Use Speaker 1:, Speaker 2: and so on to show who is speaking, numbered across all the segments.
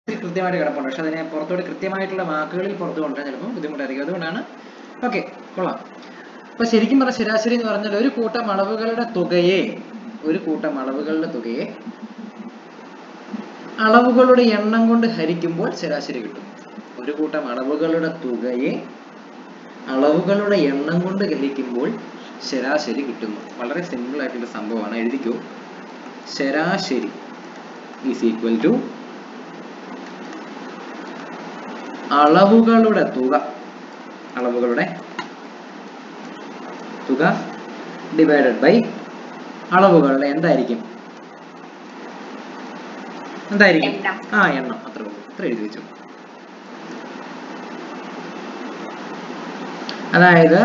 Speaker 1: കൃത്യമായിട്ട് കിടപ്പുണ്ട് പക്ഷെ അതിനെ പുറത്തോട്ട് കൃത്യമായിട്ടുള്ള വാക്കുകളിൽ പുറത്തു കൊണ്ടുവരാൻ ചിലപ്പോൾ ബുദ്ധിമുട്ടായിരിക്കും അതുകൊണ്ടാണ് ഓക്കെ കൊള്ളാം അപ്പൊ ശരിക്കും പറഞ്ഞ ശരാശരി എന്ന് പറഞ്ഞാൽ ഒരു കൂട്ടം അളവുകളുടെ തുകയെ ഒരു കൂട്ടം അളവുകളുടെ തുകയെ അളവുകളുടെ എണ്ണം കൊണ്ട് ഹരിക്കുമ്പോൾ ശരാശരി കിട്ടും ഒരു കൂട്ടം അളവുകളുടെ തുകയെ അളവുകളുടെ എണ്ണം കൊണ്ട് ഹരിക്കുമ്പോൾ ശരാശരി കിട്ടുന്നു വളരെ സിമ്പിൾ ആയിട്ടുള്ള സംഭവമാണ് എഴുതിക്കോ ശരാശരി ഈസ് ഈക്വൽ ടു അളവുകളുടെ തുക അളവുകളുടെ തുക ഡിവൈഡഡ് ബൈ അളവുകളുടെ എന്തായിരിക്കും എന്തായിരിക്കും
Speaker 2: എണ്ണം.
Speaker 1: ആ എണ്ണം അത്ര ഉള്ളൂ അത്ര എഴുതി വെച്ചു അതായത്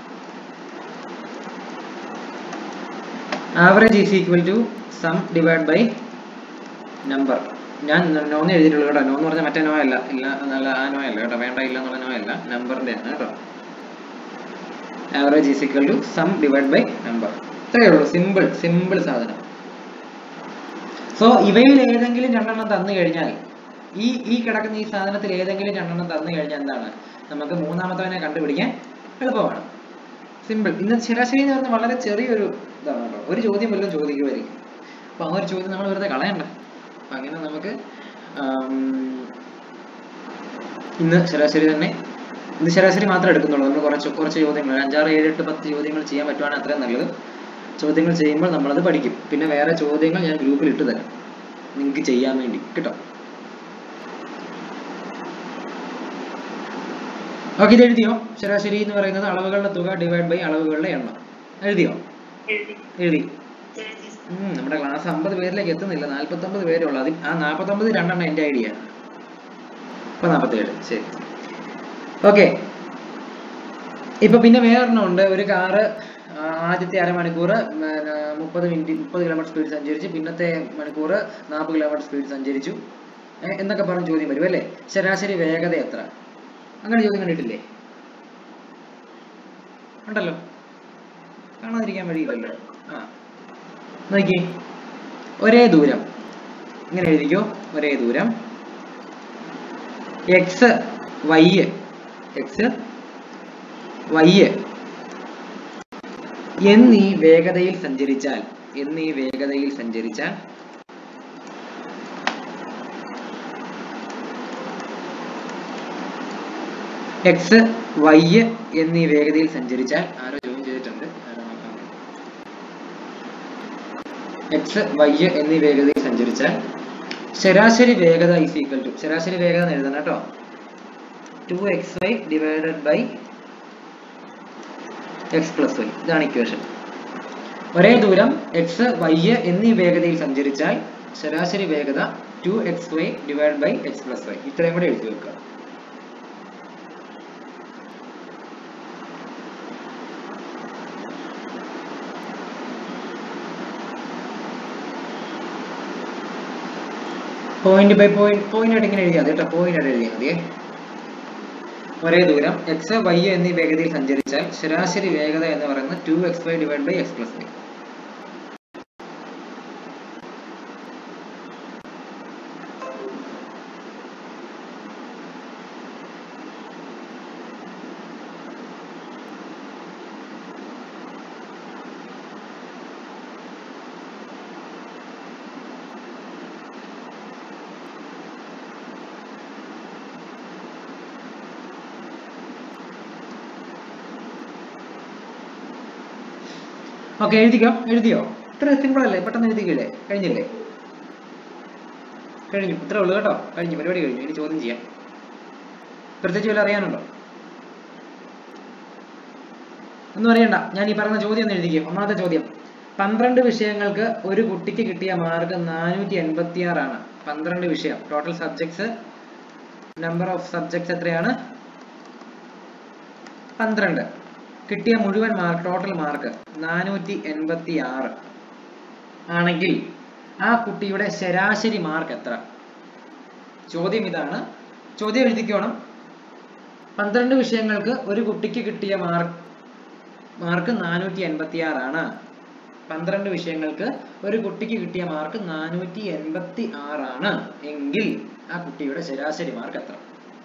Speaker 1: average is equal to sum divide by number ഞാൻ നോന്ന് എഴുതിയിട്ടുള്ളൂ കേട്ടോ നോന്ന് പറഞ്ഞാൽ മറ്റേ നോ അല്ല ഇല്ല നല്ല ആ നോ അല്ല കേട്ടോ വേണ്ട ഇല്ല എന്നുള്ള നോ അല്ല നമ്പറിന്റെ ആണ് കേട്ടോ average is equal to sum divide by number ഇത്രയേ ഉള്ളൂ സിമ്പിൾ സിമ്പിൾ സാധനം സോ ഇവയിൽ ഏതെങ്കിലും രണ്ടെണ്ണം തന്നു കഴിഞ്ഞാൽ ഈ ഈ കിടക്കുന്ന ഈ സാധനത്തിൽ ഏതെങ്കിലും രണ്ടെണ്ണം തന്നു കഴിഞ്ഞാൽ എന്താണ് നമുക്ക് മൂന്നാമത്തവനെ കണ്ടുപിടിക്കാൻ എളുപ്പമാണ് സിമ്പിൾ ഇന്ന് ശരാശരി എന്ന് പറഞ്ഞാൽ വളരെ ചെറിയൊരു ഇതാണ് കേട്ടോ ഒരു ചോദ്യം വല്ലതും ചോദിക്കുമായിരിക്കും അപ്പൊ ആ ഒരു ചോദ്യം നമ്മൾ വെറുതെ കളയണ്ട അപ്പൊ അങ്ങനെ നമുക്ക് ആം, ഇന്ന് ശരാശരി തന്നെ ഇന്ന് ശരാശരി മാത്രമേ എടുക്കുന്നുള്ളൂ നമ്മൾ കുറച്ച് കുറച്ച് ചോദ്യങ്ങൾ ഒരു അഞ്ചാറ് ഏഴ് എട്ട് പത്ത് ചോദ്യങ്ങൾ ചെയ്യാൻ പറ്റുവാണെങ്കിൽ അത്രയും നല്ലത് ചോദ്യങ്ങൾ ചെയ്യുമ്പോൾ നമ്മളത് പഠിക്കും പിന്നെ വേറെ ചോദ്യങ്ങൾ ഞാൻ ഗ്രൂപ്പിൽ ഇട്ട് തരാം നിങ്ങൾക്ക് ചെയ്യാൻ വേണ്ടി കേട്ടോ ഓക്കെ ഇത് എഴുതിയോ ശരാശരി എന്ന് പറയുന്നത് അളവുകളുടെ തുക ഡിവൈഡ് ബൈ അളവുകളുടെ എണ്ണം എഴുതിയോ
Speaker 2: എഴുതി
Speaker 1: എഴുതി
Speaker 2: എഴുതി
Speaker 1: ഉം, നമ്മുടെ ക്ലാസ് അമ്പത് പേരിലേക്ക് എത്തുന്നില്ല നാല്പത്തൊമ്പത് പേരേ ഉള്ളൂ അതിൽ ആ നാൽപ്പത്തൊമ്പത് രണ്ടെണ്ണം എൻ്റെ ഐഡിയ ഇപ്പൊ നാൽപ്പത്തേഴ് ശരി ഓക്കെ ഇപ്പൊ പിന്നെ വേറൊരെണ്ണം ഉണ്ട് ഒരു കാറ് ആദ്യത്തെ അരമണിക്കൂർ മുപ്പത് മിനിറ്റ് മുപ്പത് കിലോമീറ്റർ സ്പീഡ് സഞ്ചരിച്ചു പിന്നത്തെ മണിക്കൂർ നാൽപ്പത് കിലോമീറ്റർ സ്പീഡ് സഞ്ചരിച്ചു ഏ, എന്നൊക്കെ പറഞ്ഞ് ചോദ്യം വരും അല്ലേ ശരാശരി വേഗത എത്ര അങ്ങനെ ചോദ്യം കണ്ടിട്ടില്ലേ ഉണ്ടല്ലോ കാണാതിരിക്കാൻ വഴിയില്ലല്ലോ ആ നോക്കി ഒരേ ദൂരം ഇങ്ങനെ എഴുതിക്കോ ഒരേ ദൂരം എക്സ് വൈ എക്സ് വൈ എന്നീ വേഗതയിൽ സഞ്ചരിച്ചാൽ എന്നീ വേഗതയിൽ സഞ്ചരിച്ചാൽ എക്സ് വൈ എന്നീ വേഗതയിൽ സഞ്ചരിച്ചാൽ ആരോ ജോയിൻ ചെയ്തിട്ടുണ്ട് ആരോ നോക്കാം എക്സ് വൈ എന്നീ വേഗതയിൽ സഞ്ചരിച്ചാൽ ശരാശരി വേഗത ഈസ് ഈക്വൽ ടു ശരാശരി വേഗത എന്ന് എഴുതണം കേട്ടോ two X y divided by X plus y ഇതാണ് ഇക്വേഷൻ ഒരേ ദൂരം എക്സ് വൈ എന്നീ വേഗതയിൽ സഞ്ചരിച്ചാൽ ശരാശരി വേഗത two X Y divide by X plus y ഇത്രയും കൂടെ എഴുതി വെക്കുക പോയിന്റ് ബൈ പോയിന്റ് പോയിന്റ് ആയിട്ട് ഇങ്ങനെ എഴുതിയാൽ മതി കേട്ടോ പോയിന്റ് ആയിട്ട് എഴുതിയാൽ മതിയേ ഒരേ ദൂരം എക്സ് വൈ എന്നീ വേഗതയിൽ സഞ്ചരിച്ചാൽ ശരാശരി വേഗത എന്ന് പറയുന്നത് two X Y divide by X plus y okay എഴുതിക്കോ എഴുതിയോ ഇത്ര സിമ്പിൾ അല്ലേ പെട്ടെന്ന് എഴുതിക്കില്ലേ കഴിഞ്ഞില്ലേ കഴിഞ്ഞു ഇത്രേ ഉള്ളൂ കേട്ടോ കഴിഞ്ഞു പരിപാടി കഴിഞ്ഞു ഇനി ചോദ്യം ചെയ്യാം പ്രത്യേകിച്ച് വല്ല അറിയാനുണ്ടോ ഒന്നും അറിയണ്ട ഞാൻ ഈ പറഞ്ഞ ചോദ്യം ഒന്ന് എഴുതിക്കുക ഒന്നാമത്തെ ചോദ്യം പന്ത്രണ്ട് വിഷയങ്ങൾക്ക് ഒരു കുട്ടിക്ക് കിട്ടിയ മാർക്ക് നാനൂറ്റി എൺപത്തി ആറാണ് പന്ത്രണ്ട് വിഷയം total subjects number of subjects എത്രയാണ് പന്ത്രണ്ട് കിട്ടിയ മുഴുവൻ മാർക്ക് ടോട്ടൽ മാർക്ക് നാനൂറ്റി എൺപത്തി ആറ് ആണെങ്കിൽ ആ കുട്ടിയുടെ ശരാശരി മാർക്ക് എത്ര ചോദ്യം ഇതാണ് ചോദ്യം എഴുതിക്കോണം പന്ത്രണ്ട് വിഷയങ്ങൾക്ക് ഒരു കുട്ടിക്ക് കിട്ടിയ മാർക്ക് മാർക്ക് നാനൂറ്റി എൺപത്തി ആറാണ് പന്ത്രണ്ട് വിഷയങ്ങൾക്ക് ഒരു കുട്ടിക്ക് കിട്ടിയ മാർക്ക് നാനൂറ്റി എൺപത്തി ആറാണ് എങ്കിൽ ആ കുട്ടിയുടെ ശരാശരി മാർക്ക് എത്ര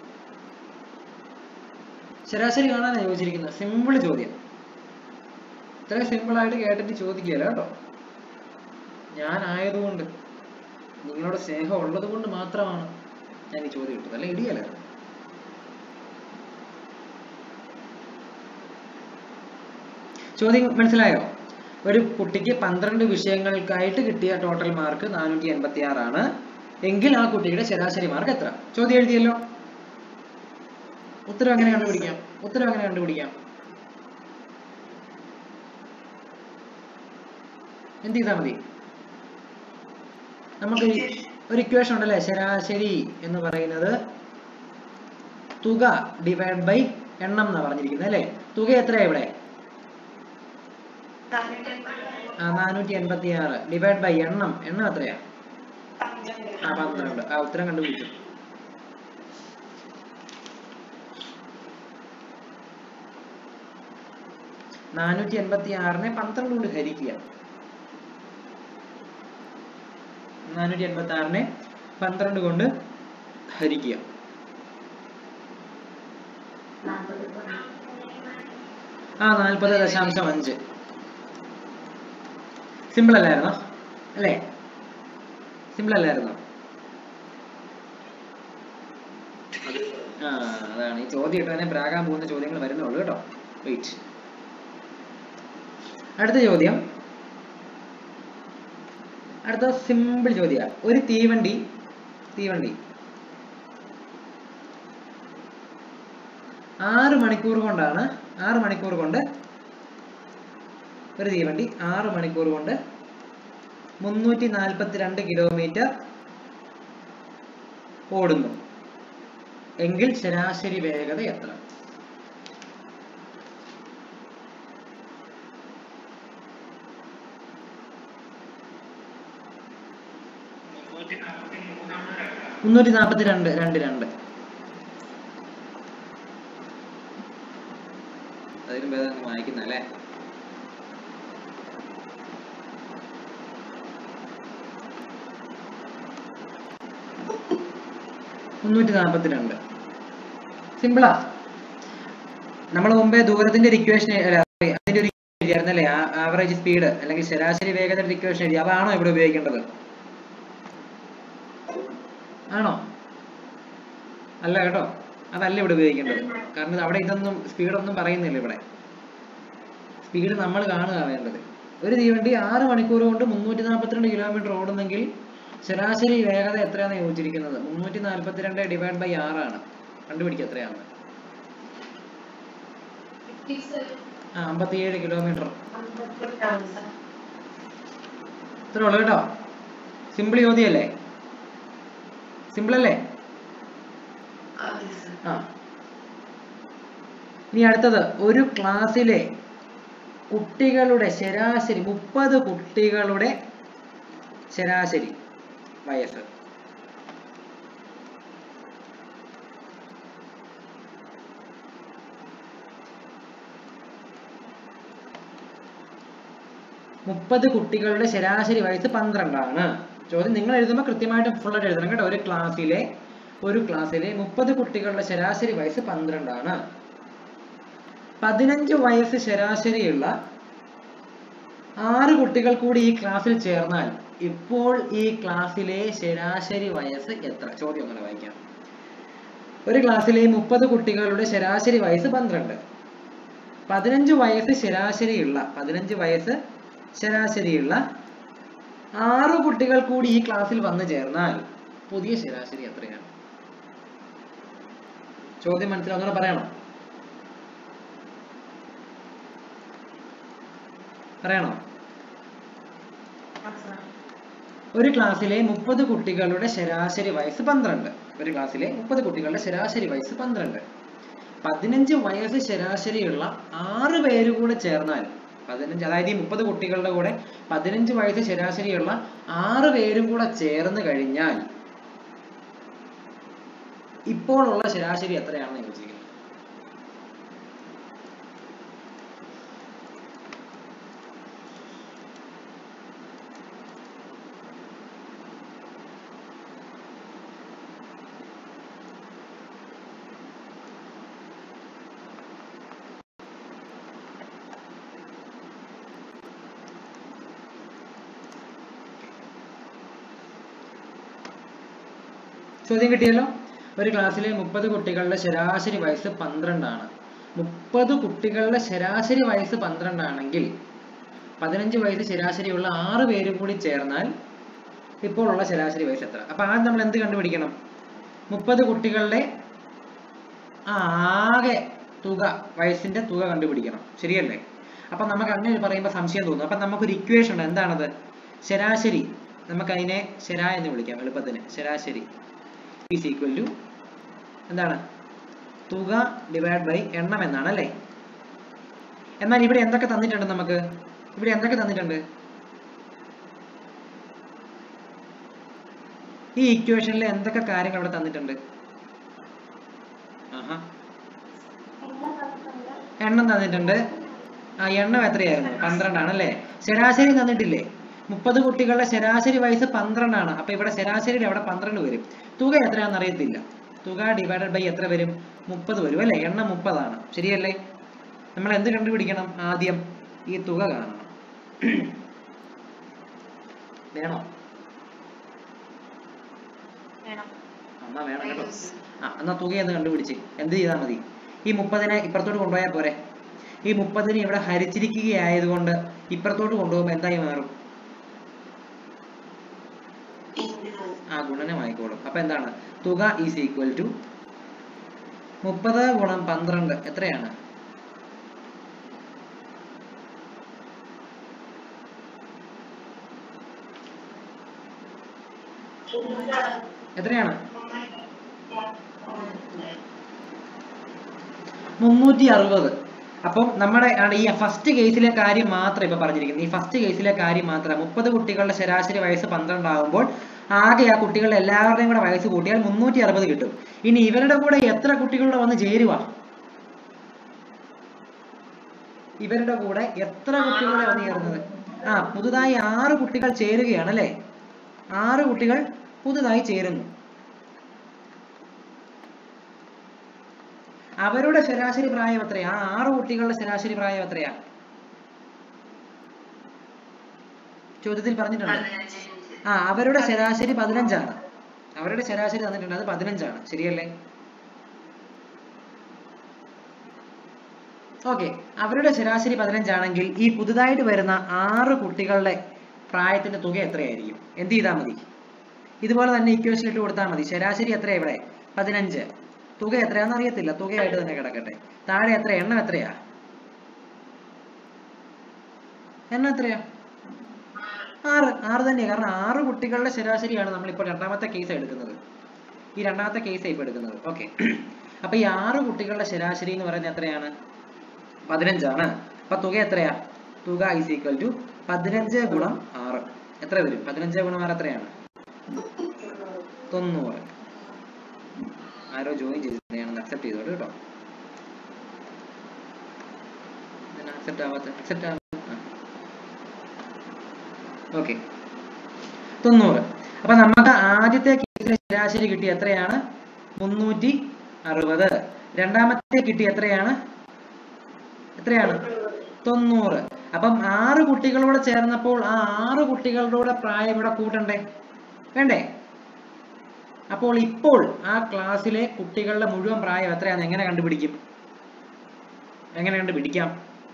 Speaker 1: ശരാശരി കാണാനാണ് ചോദിച്ചിരിക്കുന്നത് സിമ്പിൾ ചോദ്യം ഇത്രയും സിമ്പിൾ ആയിട്ട് കേട്ടിട്ട് ചോദിക്കുകയല്ല കേട്ടോ ഞാൻ ആയതുകൊണ്ട് നിങ്ങളോട് സ്നേഹം ഉള്ളത് കൊണ്ട് മാത്രമാണ് ഞാൻ ഈ ചോദ്യം ഇട്ടത് അല്ലെ ഇടിയല്ല ചോദ്യം മനസ്സിലായോ ഒരു കുട്ടിക്ക് പന്ത്രണ്ട് വിഷയങ്ങൾക്കായിട്ട് കിട്ടിയ ടോട്ടൽ മാർക്ക് നാനൂറ്റി എൺപത്തി ആറാണ് എങ്കിൽ ആ കുട്ടിയുടെ ശരാശരി മാർക്ക് എത്ര ചോദ്യം എഴുതിയല്ലോ ഉത്തരം എങ്ങനെ കണ്ടുപിടിക്കാം ഉത്തരം എങ്ങനെ കണ്ടുപിടിക്കാം എന്ത് ചെയ്താൽ മതി നമുക്ക് ഈ ഒരു ഇക്വേഷൻ ഉണ്ടല്ലേ ശരാശരി എന്ന് പറയുന്നത് തുക ഡിവൈഡ് ബൈ എണ്ണം എന്നാ പറഞ്ഞിരിക്കുന്നത് അല്ലേ തുക എത്രയാ ഇവിടെ ആ നാനൂറ്റി എൺപത്തി ആറ് ഡിവൈഡ് ബൈ എണ്ണം എണ്ണം എത്രയാ ആ പന്ത്രണ്ട് ആ ഉത്തരം കണ്ടുപിടിച്ചു നാനൂറ്റി എൺപത്തി ആറിനെ പന്ത്രണ്ട് കൊണ്ട് ഹരിക്കുക നാനൂറ്റി എൺപത്തി ആറിനെ പന്ത്രണ്ട് കൊണ്ട് ഹരിക്കുക ആ നാൽപ്പത് ദശാംശം അഞ്ച് സിമ്പിൾ അല്ലായിരുന്നോ അല്ലേ സിമ്പിൾ അല്ലായിരുന്നോ ആ അതാണ് ഈ ചോദ്യം ഇട്ട് തന്നെ പ്രാകാൻ പോകുന്ന ചോദ്യങ്ങൾ വരുന്നുള്ളൂ കേട്ടോ വെയിറ്റ് അടുത്ത ചോദ്യം അടുത്ത സിമ്പിൾ ചോദ്യ ഒരു തീവണ്ടി തീവണ്ടി ആറ് മണിക്കൂർ കൊണ്ടാണ് ആറ് മണിക്കൂർ കൊണ്ട് ഒരു തീവണ്ടി ആറ് മണിക്കൂർ കൊണ്ട് മുന്നൂറ്റി നാൽപ്പത്തിരണ്ട് കിലോമീറ്റർ ഓടുന്നു എങ്കിൽ ശരാശരി വേഗത എത്ര മുന്നൂറ്റി നാൽപ്പത്തി രണ്ട് രണ്ട് രണ്ട് അതിലും ഭേദം അങ്ങ് വായിക്കുന്ന അല്ലേ മുന്നൂറ്റി നാൽപ്പത്തി രണ്ട് സിമ്പിളാ നമ്മൾ മുമ്പേ ദൂരത്തിന്റെ ഒരു ഇക്വേഷൻ അതിന്റെ ഒരു എഴുതിയായിരുന്നു അല്ലേ ആവറേജ് സ്പീഡ് അല്ലെങ്കിൽ ശരാശരി വേഗതയുടെ ഇക്വേഷൻ എഴുതി അതാണോ ഇവിടെ ഉപയോഗിക്കേണ്ടത് ആണോ അല്ല കേട്ടോ അതല്ല ഇവിടെ ഉപയോഗിക്കേണ്ടത് കാരണം ഇത് അവിടെ ഇതൊന്നും സ്പീഡൊന്നും പറയുന്നില്ല ഇവിടെ സ്പീഡ് നമ്മൾ കാണുക വേണ്ടത് ഒരു തീവണ്ടി ആറ് മണിക്കൂർ കൊണ്ട് മുന്നൂറ്റി നാൽപ്പത്തിരണ്ട് കിലോമീറ്റർ ഓടുന്നെങ്കിൽ ശരാശരി വേഗത എത്രയാണ് ചോദിച്ചിരിക്കുന്നത് മുന്നൂറ്റി നാൽപ്പത്തിരണ്ട് ഡിവൈഡ് ബൈ ആറാണ് കണ്ടുപിടിക്കുക എത്രയാണ് ആ അമ്പത്തിയേഴ് കിലോമീറ്റർ ഇത്രേ ഉള്ളൂ കേട്ടോ സിമ്പിൾ ചോദ്യമല്ലേ സിമ്പിൾ അല്ലേ ആ ഇനി അടുത്തത് ഒരു ക്ലാസ്സിലെ കുട്ടികളുടെ ശരാശരി മുപ്പത് കുട്ടികളുടെ ശരാശരി വയസ്സ് മുപ്പത് കുട്ടികളുടെ ശരാശരി വയസ്സ് പന്ത്രണ്ടാണ് ചോദ്യം നിങ്ങൾ എഴുതുമ്പോൾ കൃത്യമായിട്ട് full ആയിട്ട് എഴുതണം കേട്ടോ ഒരു ക്ലാസ്സിലെ ഒരു ക്ലാസ്സിലെ മുപ്പത് കുട്ടികളുടെ ശരാശരി വയസ്സ് പന്ത്രണ്ടാണ് പതിനഞ്ച് വയസ്സ് ശരാശരിയുള്ള ആറ് കുട്ടികൾ കൂടി ഈ ക്ലാസ്സിൽ ചേർന്നാൽ ഇപ്പോൾ ഈ ക്ലാസ്സിലെ ശരാശരി വയസ്സ് എത്ര ചോദ്യം ഒന്നുകൂടെ വായിക്കാം ഒരു ക്ലാസ്സിലെ മുപ്പത് കുട്ടികളുടെ ശരാശരി വയസ്സ് പന്ത്രണ്ട് പതിനഞ്ച് വയസ്സ് ശരാശരിയുള്ള പതിനഞ്ച് വയസ്സ് ശരാശരിയുള്ള ആറ് കുട്ടികൾ കൂടി ഈ ക്ലാസ്സിൽ വന്നു ചേർന്നാൽ പുതിയ ശരാശരി എത്രയാണ് ചോദ്യം മനസ്സിലാവുന്ന പറയണം പറയണോ ഒരു ക്ലാസ്സിലെ മുപ്പത് കുട്ടികളുടെ ശരാശരി വയസ്സ് പന്ത്രണ്ട് ഒരു ക്ലാസ്സിലെ മുപ്പത് കുട്ടികളുടെ ശരാശരി വയസ്സ് പന്ത്രണ്ട് പതിനഞ്ച് വയസ്സ് ശരാശരിയുള്ള ആറ് പേര് കൂടെ ചേർന്നാൽ പതിനഞ്ച് അതായത് ഈ മുപ്പത് കുട്ടികളുടെ കൂടെ പതിനഞ്ച് വയസ്സ് ശരാശരിയുള്ള ആറ് പേരും കൂടെ ചേർന്ന് കഴിഞ്ഞാൽ ഇപ്പോൾ ഉള്ള ശരാശരി എത്രയാണെന്ന് ചോദിച്ചിരിക്കുന്നത് ചോദ്യം കിട്ടിയല്ലോ ഒരു ക്ലാസ്സിലെ മുപ്പത് കുട്ടികളുടെ ശരാശരി വയസ്സ് പന്ത്രണ്ടാണ് മുപ്പത് കുട്ടികളുടെ ശരാശരി വയസ്സ് പന്ത്രണ്ടാണെങ്കിൽ പതിനഞ്ച് വയസ്സ് ശരാശരിയുള്ള ആറ് പേരും കൂടി ചേർന്നാൽ ഇപ്പോൾ ഉള്ള ശരാശരി വയസ്സ് എത്ര അപ്പൊ ആദ്യം നമ്മൾ എന്ത് കണ്ടുപിടിക്കണം മുപ്പത് കുട്ടികളുടെ ആ ആകെ തുക വയസ്സിന്റെ തുക കണ്ടുപിടിക്കണം ശരിയല്ലേ അപ്പൊ നമുക്ക് അങ്ങനെ പറയുമ്പോൾ സംശയം തോന്നും അപ്പൊ നമുക്കൊരു ഇക്വേഷൻ ഉണ്ട് എന്താണത് ശരാശരി നമുക്ക് അതിനെ ശരാ എന്ന് വിളിക്കാം എളുപ്പത്തിന് ശരാശരി ഈസ് ഈക്വൽ ടു എന്താണ് തുക ഡിവൈഡ് ബൈ എണ്ണം എന്നാണ് അല്ലേ എന്നാൽ ഇവിടെ എന്തൊക്കെ തന്നിട്ടുണ്ട് നമുക്ക് ഇവിടെ എന്തൊക്കെ തന്നിട്ടുണ്ട് ഈ ഇക്വേഷനിൽ എന്തൊക്കെ കാര്യങ്ങൾ ഇവിടെ തന്നിട്ടുണ്ട് ആഹാ എണ്ണം തന്നിട്ടുണ്ട് ആ എണ്ണം എത്രയായിരുന്നു പന്ത്രണ്ടാണ് അല്ലേ ശരാശരി തന്നിട്ടില്ലേ മുപ്പത് കുട്ടികളുടെ ശരാശരി വയസ്സ് പന്ത്രണ്ടാണ് അപ്പൊ ഇവിടെ ശരാശരിയിൽ അവിടെ പന്ത്രണ്ട് വരും തുക എത്രയാണെന്ന് അറിയത്തില്ല തുക ഡിവൈഡഡ് ബൈ എത്ര വരും മുപ്പത് വരും അല്ലേ എണ്ണം മുപ്പതാണ് ശരിയല്ലേ നമ്മൾ എന്ത് കണ്ടുപിടിക്കണം ആദ്യം ഈ തുക കാണണം വേണോ എന്നാ വേണം കേട്ടോ ആ എന്നാ തുക എന്ന് കണ്ടുപിടിച്ച് എന്ത് ചെയ്താൽ മതി ഈ മുപ്പതിനെ ഇപ്പുറത്തോട്ട് കൊണ്ടുപോയാൽ പോരെ ഈ മുപ്പതിനെ ഇവിടെ ഹരിച്ചിരിക്കുകയായതുകൊണ്ട് ഇപ്പുറത്തോട്ട് കൊണ്ടുപോകുമ്പോൾ എന്തായി മാറും ആ ഗുണനമായിക്കോളും അപ്പൊ എന്താണ് തുക ഈസ് ഈക്വൽ ടു മുപ്പത് ഗുണം പന്ത്രണ്ട് എത്രയാണ് എത്രയാണ് മുന്നൂറ്റി അറുപത് അപ്പം നമ്മുടെ ആണ് ഈ ഫസ്റ്റ് കേസിലെ കാര്യം മാത്രം ഇപ്പൊ പറഞ്ഞിരിക്കുന്നത് ഈ ഫസ്റ്റ് കേസിലെ കാര്യം മാത്രം മുപ്പത് കുട്ടികളുടെ ശരാശരി വയസ്സ് പന്ത്രണ്ടാകുമ്പോൾ ആകെ ആ കുട്ടികളുടെ എല്ലാവരുടെയും കൂടെ വയസ്സ് കൂട്ടിയാൽ മുന്നൂറ്റി അറുപത് കിട്ടും ഇനി ഇവരുടെ കൂടെ എത്ര കുട്ടികളുടെ വന്ന് ചേരുക ഇവരുടെ കൂടെ എത്ര കുട്ടികളെ വന്ന് ചേർന്നത് ആ പുതുതായി ആറ് കുട്ടികൾ ചേരുകയാണ് അല്ലേ ആറ് കുട്ടികൾ പുതുതായി ചേരുന്നു അവരുടെ ശരാശരി പ്രായം എത്രയാ ആ ആറ് കുട്ടികളുടെ ശരാശരി പ്രായം എത്രയാ ചോദ്യത്തിൽ പറഞ്ഞിട്ടുണ്ട് ആ അവരുടെ ശരാശരി പതിനഞ്ചാണ് അവരുടെ ശരാശരി തന്നിട്ടുണ്ട് അത് പതിനഞ്ചാണ് ശരിയല്ലേ ഓക്കെ അവരുടെ ശരാശരി പതിനഞ്ചാണെങ്കിൽ ഈ പുതുതായിട്ട് വരുന്ന ആറ് കുട്ടികളുടെ പ്രായത്തിന്റെ തുക എത്രയായിരിക്കും എന്ത് ചെയ്താൽ മതി ഇതുപോലെ തന്നെ ഇക്വേഷൻ ഇട്ട് കൊടുത്താൽ മതി ശരാശരി എത്രയാ ഇവിടെ പതിനഞ്ച് തുക എത്രയാന്ന് അറിയത്തില്ല തുകയായിട്ട് തന്നെ കിടക്കട്ടെ താഴെ എത്ര എണ്ണം എത്രയാ എണ്ണം എത്രയാ ആറ് ആറ് തന്നെയാ കാരണം ആറ് കുട്ടികളുടെ ശരാശരിയാണ് നമ്മളിപ്പോൾ രണ്ടാമത്തെ കേസ് എടുക്കുന്നത് ഈ രണ്ടാമത്തെ കേസ് ഇപ്പൊ എടുക്കുന്നത് ഓക്കെ അപ്പൊ ഈ ആറ് കുട്ടികളുടെ ശരാശരി എന്ന് പറയുന്നത് എത്രയാണ് പതിനഞ്ചാണ് അപ്പൊ തുക എത്രയാ തുക ഈസ് ഈക്വൽ ടു പതിനഞ്ച് ഗുണം ആറ് എത്ര വരും പതിനഞ്ച് ഗുണം ആറ് എത്രയാണ് തൊണ്ണൂറ് ആരോ ജോയിൻ ചെയ്തിട്ടുണ്ടെങ്കിൽ അക്സെപ്റ്റ് ചെയ്തോളൂ കേട്ടോ അക്സെപ്റ്റ് ആവാത്ത അക്സെപ്റ്റ് ആവാത്ത ഓക്കെ തൊണ്ണൂറ് അപ്പൊ നമുക്ക് ആദ്യത്തെ കേസിലെ ശരാശരി കിട്ടി എത്രയാണ് മുന്നൂറ്റി അറുപത് രണ്ടാമത്തെ കിട്ടി എത്രയാണ് എത്രയാണ് തൊണ്ണൂറ് അപ്പം ആറ് കുട്ടികളോട് ചേർന്നപ്പോൾ ആ ആറ് കുട്ടികളുടെ പ്രായം ഇവിടെ കൂട്ടണ്ടേ വേണ്ടേ അപ്പോൾ ഇപ്പോൾ ആ ക്ലാസ്സിലെ കുട്ടികളുടെ മുഴുവൻ പ്രായം എത്രയാണെന്ന് എങ്ങനെ കണ്ടുപിടിക്കും എങ്ങനെ കണ്ടുപിടിക്കാം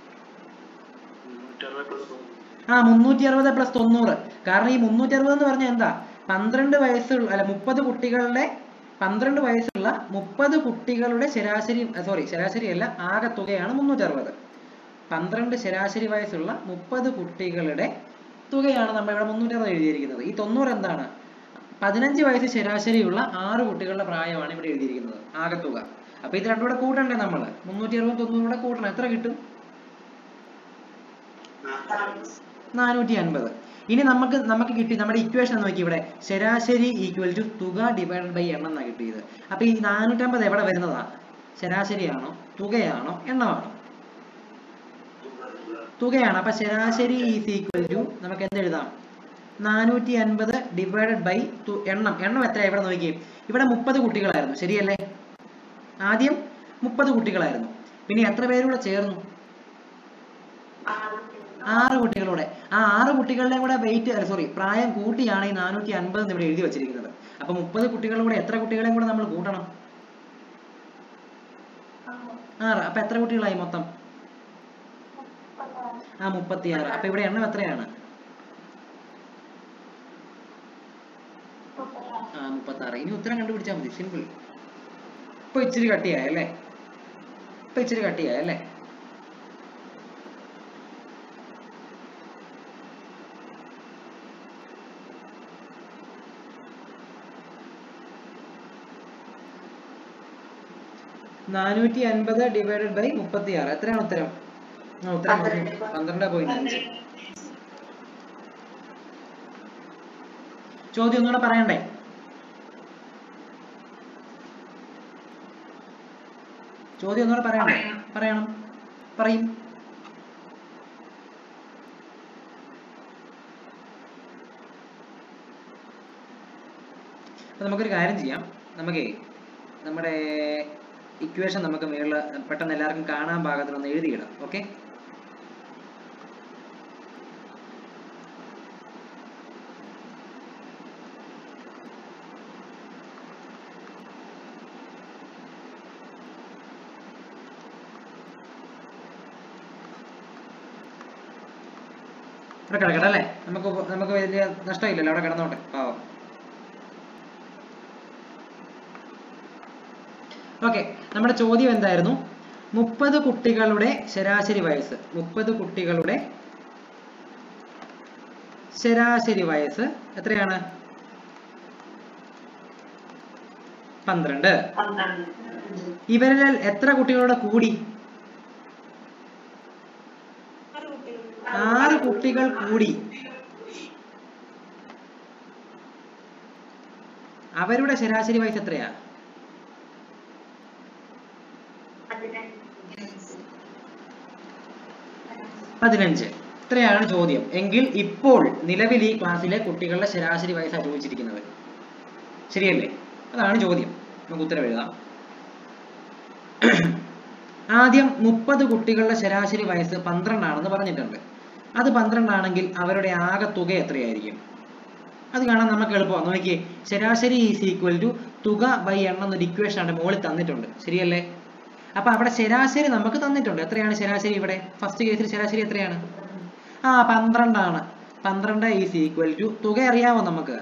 Speaker 1: ആ മുന്നൂറ്റി അറുപത് പ്ലസ് തൊണ്ണൂറ് കാരണം ഈ മുന്നൂറ്റി അറുപത് എന്ന് പറഞ്ഞാൽ എന്താ പന്ത്രണ്ട് വയസ്സുള്ള അല്ല മുപ്പത് കുട്ടികളുടെ പന്ത്രണ്ട് വയസ്സുള്ള മുപ്പത് കുട്ടികളുടെ ശരാശരി സോറി ശരാശരി അല്ല ആകെ തുകയാണ് മുന്നൂറ്റി അറുപത് പന്ത്രണ്ട് ശരാശരി വയസ്സുള്ള മുപ്പത് കുട്ടികളുടെ തുകയാണ് നമ്മൾ ഇവിടെ മുന്നൂറ്റി അറുപത് എഴുതിയിരിക്കുന്നത് ഈ തൊണ്ണൂറ് എന്താണ് പതിനഞ്ച് വയസ്സ് ശരാശരിയുള്ള ആറ് കുട്ടികളുടെ പ്രായമാണ് ഇവിടെ എഴുതിയിരിക്കുന്നത് ആകെ തുക അപ്പൊ ഇത് രണ്ടും കൂടെ കൂട്ടണ്ടേ നമ്മൾ മുന്നൂറ്റി അറുപത് തൊണ്ണൂറ് കൂടെ കൂട്ടണം എത്ര കിട്ടും നാനൂറ്റി അൻപത് ഇനി നമുക്ക് നമുക്ക് കിട്ടി നമ്മുടെ ഇക്വേഷൻ നോക്കി ഇവിടെ ശരാശരി ഈക്വൽ ടു തുക ഡിവൈഡഡ് ബൈ എണ്ണം എന്നാണ് കിട്ടിയത് അപ്പൊ ഈ നാനൂറ്റമ്പത് എവിടെ വരുന്നതാ ശരാശരിയാണോ തുകയാണോ എണ്ണമാണോ തുകയാണ് അപ്പൊ ശരാശരി ഈസ് ഈക്വൽ ടു നമുക്ക് എന്ത് എഴുതാം നാനൂറ്റി അൻപത് ഡിവൈഡഡ് ബൈ എണ്ണം എണ്ണം എത്രയാ ഇവിടെ നോക്കി ഇവിടെ മുപ്പത് കുട്ടികളായിരുന്നു ശരിയല്ലേ ആദ്യം മുപ്പത് കുട്ടികളായിരുന്നു പിന്നെ എത്ര പേരൂടെ ചേർന്നു ആറ് കുട്ടികളൂടെ ആ ആറ് കുട്ടികളുടെയും കൂടെ വെയിറ്റ് സോറി പ്രായം കൂട്ടിയാണ് ഈ നാനൂറ്റി അൻപത് ഇവിടെ എഴുതി വെച്ചിരിക്കുന്നത് അപ്പൊ മുപ്പത് കുട്ടികളുടെ കൂടെ എത്ര കുട്ടികളെയും കൂടെ നമ്മൾ കൂട്ടണം ആറ് അപ്പൊ എത്ര കുട്ടികളായി മൊത്തം ആ മുപ്പത്തിയാറ് അപ്പൊ ഇവിടെ എണ്ണം എത്രയാണ് ആ മുപ്പത്താറ് ഇനി ഉത്തരം കണ്ടുപിടിച്ചാൽ മതി സിമ്പിൾ ഇപ്പൊ ഇച്ചിരി കട്ടിയായി അല്ലേ ഇപ്പൊ ഇച്ചിരി കട്ടിയായി അല്ലേ നാനൂറ്റി അൻപത് ഡിവൈഡഡ് ബൈ മുപ്പത്തി ആറ് എത്രയാണ് ഉത്തരം ആ ഉത്തരം
Speaker 2: പന്ത്രണ്ട്.
Speaker 1: പന്ത്രണ്ട് പോയിന്റ് അഞ്ച് ചോദ്യം ഒന്നുകൂടെ പറയണ്ടേ ചോദ്യം ഒന്നുകൂടെ പറയണ്ടേ പറയണം പറയും അപ്പൊ നമുക്കൊരു കാര്യം ചെയ്യാം നമുക്കേ നമ്മുടെ ഇക്വേഷൻ നമുക്ക് മേളിൽ പെട്ടെന്ന് എല്ലാവർക്കും കാണാൻ പാകത്തിൽ ഒന്ന് എഴുതിയിടാം ഓക്കെ ഇവിടെ കിടക്കട്ടെ അല്ലേ നമുക്ക് ഉപ- നമുക്ക് വലിയ നഷ്ടമില്ലല്ലോ അവിടെ കിടന്നോട്ടെ പാവം ഓക്കെ നമ്മുടെ ചോദ്യം എന്തായിരുന്നു മുപ്പത് കുട്ടികളുടെ ശരാശരി വയസ്സ് മുപ്പത് കുട്ടികളുടെ ശരാശരി വയസ്സ് എത്രയാണ് പന്ത്രണ്ട് ഇവരിൽ എത്ര കുട്ടികളുടെ കൂടി ആറ് കുട്ടികൾ കൂടി അവരുടെ ശരാശരി വയസ്സ് എത്രയാ പതിനഞ്ച് ഇത്രയാണ് ചോദ്യം എങ്കിൽ ഇപ്പോൾ നിലവിൽ ഈ ക്ലാസ്സിലെ കുട്ടികളുടെ ശരാശരി വയസ്സാണ് ചോദിച്ചിരിക്കുന്നത് ശരിയല്ലേ അതാണ് ചോദ്യം നമുക്ക് ഉത്തരം എഴുതാം ആദ്യം മുപ്പത് കുട്ടികളുടെ ശരാശരി വയസ്സ് പന്ത്രണ്ടാണെന്ന് പറഞ്ഞിട്ടുണ്ട് അത് പന്ത്രണ്ടാണെങ്കിൽ അവരുടെ ആകെ തുക എത്രയായിരിക്കും അത് കാണാൻ നമുക്ക് എളുപ്പമാണ് നോക്കിയേ ശരാശരി ഈസ് ഈക്വൽ ടു തുക ബൈ എണ്ണം എന്നൊരു ഇക്വേഷൻ ആണ് മുകളിൽ തന്നിട്ടുണ്ട് ശരിയല്ലേ അപ്പൊ അവിടെ ശരാശരി നമുക്ക് തന്നിട്ടുണ്ട് എത്രയാണ് ശരാശരി ഇവിടെ ഫസ്റ്റ് കേസിൽ ശരാശരി എത്രയാണ് ആ പന്ത്രണ്ടാണ് പന്ത്രണ്ട് ഈസ് ഈക്വൽ ടു തുക അറിയാമോ നമുക്ക്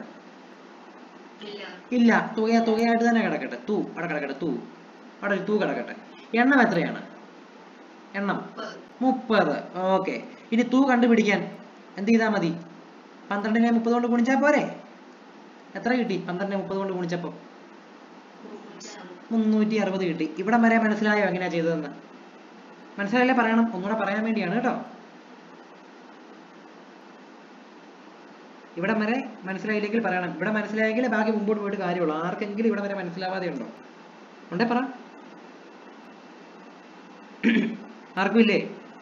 Speaker 1: ഇല്ല തുക തുകയായിട്ട് തന്നെ കിടക്കട്ടെ തൂ അവിടെ കിടക്കട്ടെ തൂ അവിടെ ഒരു തൂ കിടക്കട്ടെ എണ്ണം എത്രയാണ് എണ്ണം മുപ്പത് ഓക്കെ ഇനി തൂ കണ്ടുപിടിക്കാൻ എന്ത് ചെയ്താൽ മതി പന്ത്രണ്ടിനെ മുപ്പത് കൊണ്ട് ഗുണിച്ചാൽ പോരെ എത്ര കിട്ടി പന്ത്രണ്ടിനെ മുപ്പത് കൊണ്ട് ഗുണിച്ചപ്പോ മുന്നൂറ്റി അറുപത് കിട്ടി ഇവിടെ വരെ മനസ്സിലായോ എങ്ങനെയാ ചെയ്തതെന്ന് മനസ്സിലായില്ലേ പറയണം ഒന്നുകൂടെ പറയാൻ വേണ്ടിയാണ് കേട്ടോ ഇവിടെ വരെ മനസ്സിലായില്ലെങ്കിൽ പറയണം ഇവിടെ മനസ്സിലായെങ്കിൽ ബാക്കി മുമ്പോട്ട് പോയിട്ട് കാര്യമുള്ളൂ ആർക്കെങ്കിലും ഇവിടെ വരെ മനസ്സിലാവാതെ ഉണ്ടോ ഉണ്ടേ പറ ആർക്കും ഇല്ലേ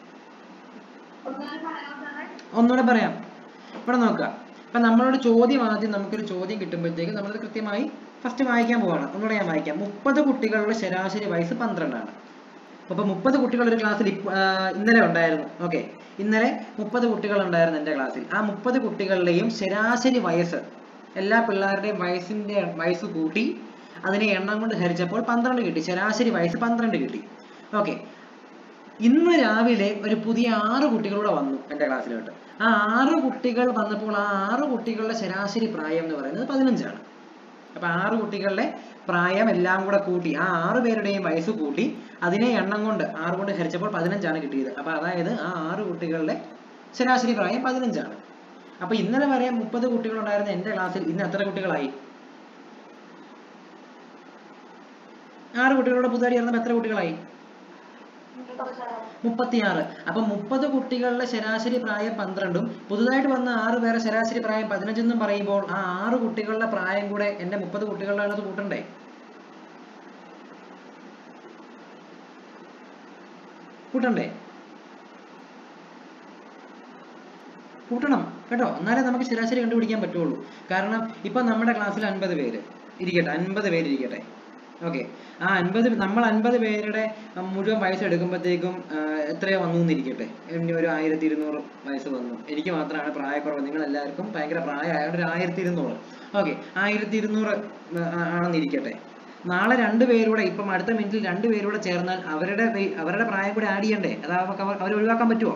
Speaker 1: ഒന്നുകൂടെ പറയാം ഇവിടെ നോക്കുക അപ്പൊ നമ്മളോട് ചോദ്യം ആദ്യം നമുക്കൊരു ചോദ്യം കിട്ടുമ്പോഴത്തേക്ക് നമ്മളത് കൃത്യമായി ഫസ്റ്റ് വായിക്കാൻ പോവാണ് ഒന്നുകൂടെ ഞാൻ വായിക്കാം മുപ്പത് കുട്ടികളുടെ ശരാശരി വയസ്സ് പന്ത്രണ്ടാണ് അപ്പൊ മുപ്പത് കുട്ടികൾ ഒരു ക്ലാസ്സിൽ ഇപ്പ- ആ, ഇന്നലെ ഉണ്ടായിരുന്നു ഓക്കെ ഇന്നലെ മുപ്പത് കുട്ടികൾ ഉണ്ടായിരുന്നു എൻ്റെ ക്ലാസ്സിൽ ആ മുപ്പത് കുട്ടികളുടെയും ശരാശരി വയസ്സ് എല്ലാ പിള്ളേരുടെയും വയസ്സിന്റെ വയസ്സ് കൂട്ടി അതിനെ എണ്ണം കൊണ്ട് ഹരിച്ചപ്പോൾ പന്ത്രണ്ട് കിട്ടി ശരാശരി വയസ്സ് പന്ത്രണ്ട് കിട്ടി ഓക്കെ ഇന്ന് രാവിലെ ഒരു പുതിയ ആറ് കുട്ടികളൂടെ വന്നു എൻ്റെ ക്ലാസ്സിലോട്ട് ആ ആറ് കുട്ടികൾ വന്നപ്പോൾ ആ ആറ് കുട്ടികളുടെ ശരാശരി പ്രായം എന്ന് പറയുന്നത് പതിനഞ്ചാണ് അപ്പൊ ആറ് കുട്ടികളുടെ പ്രായം എല്ലാം കൂടെ കൂട്ടി ആ ആറ് പേരുടെയും വയസ്സ് കൂട്ടി അതിനെ എണ്ണം കൊണ്ട് ആറ് കൊണ്ട് ഹരിച്ചപ്പോൾ പതിനഞ്ചാണ് കിട്ടിയത് അപ്പൊ അതായത് ആ ആറ് കുട്ടികളുടെ ശരാശരി പ്രായം പതിനഞ്ചാണ് അപ്പൊ ഇന്നലെ വരെ മുപ്പത് കുട്ടികളുണ്ടായിരുന്ന എൻ്റെ ക്ലാസ്സിൽ ഇന്ന് എത്ര കുട്ടികളായി ആറ് കുട്ടികളുടെ പുതുതായി ചേർന്നപ്പോൾ എത്ര കുട്ടികളായി മുപ്പത്തിയാറ് അപ്പൊ മുപ്പത് കുട്ടികളുടെ ശരാശരി പ്രായം പന്ത്രണ്ടും പുതുതായിട്ട് വന്ന ആറ് പേരെ ശരാശരി പ്രായം പതിനഞ്ചെന്നും പറയുമ്പോൾ ആ ആറ് കുട്ടികളുടെ പ്രായം കൂടെ എന്റെ മുപ്പത് കുട്ടികളുടെ അതിനകത്ത് കൂട്ടണ്ടേ കൂട്ടണ്ടേ കൂട്ടണം കേട്ടോ എന്നാലേ നമുക്ക് ശരാശരി കണ്ടുപിടിക്കാൻ പറ്റുള്ളൂ കാരണം ഇപ്പൊ നമ്മുടെ ക്ലാസ്സിൽ അൻപത് പേര് ഇരിക്കട്ടെ അൻപത് പേര് ഇരിക്കട്ടെ ഓക്കെ ആ അൻപത് നമ്മൾ അൻപത് പേരുടെ ആ, മുഴുവൻ വയസ്സ് എടുക്കുമ്പോഴത്തേക്കും എത്രയോ വന്നു എന്നിരിക്കട്ടെ ഇനി ഒരു ആയിരത്തി ഇരുന്നൂറ് വയസ്സ് വന്നു എനിക്ക് മാത്രമാണ് പ്രായക്കുറവ് നിങ്ങൾ എല്ലാവർക്കും ഭയങ്കര പ്രായമായതുകൊണ്ട് ഒരു ആയിരത്തി ഇരുന്നൂറ് ഓക്കെ ആയിരത്തി ഇരുന്നൂറ് ആണെന്നിരിക്കട്ടെ നാളെ രണ്ട് പേരൂടെ ഇപ്പം അടുത്ത മിനിറ്റിൽ രണ്ട് പേരൂടെ ചേർന്നാൽ അവരുടെ വേ- അവരുടെ പ്രായം കൂടെ ആഡ് ചെയ്യണ്ടേ അത് അവർക്ക് അവർ അവരെ ഒഴിവാക്കാൻ പറ്റുമോ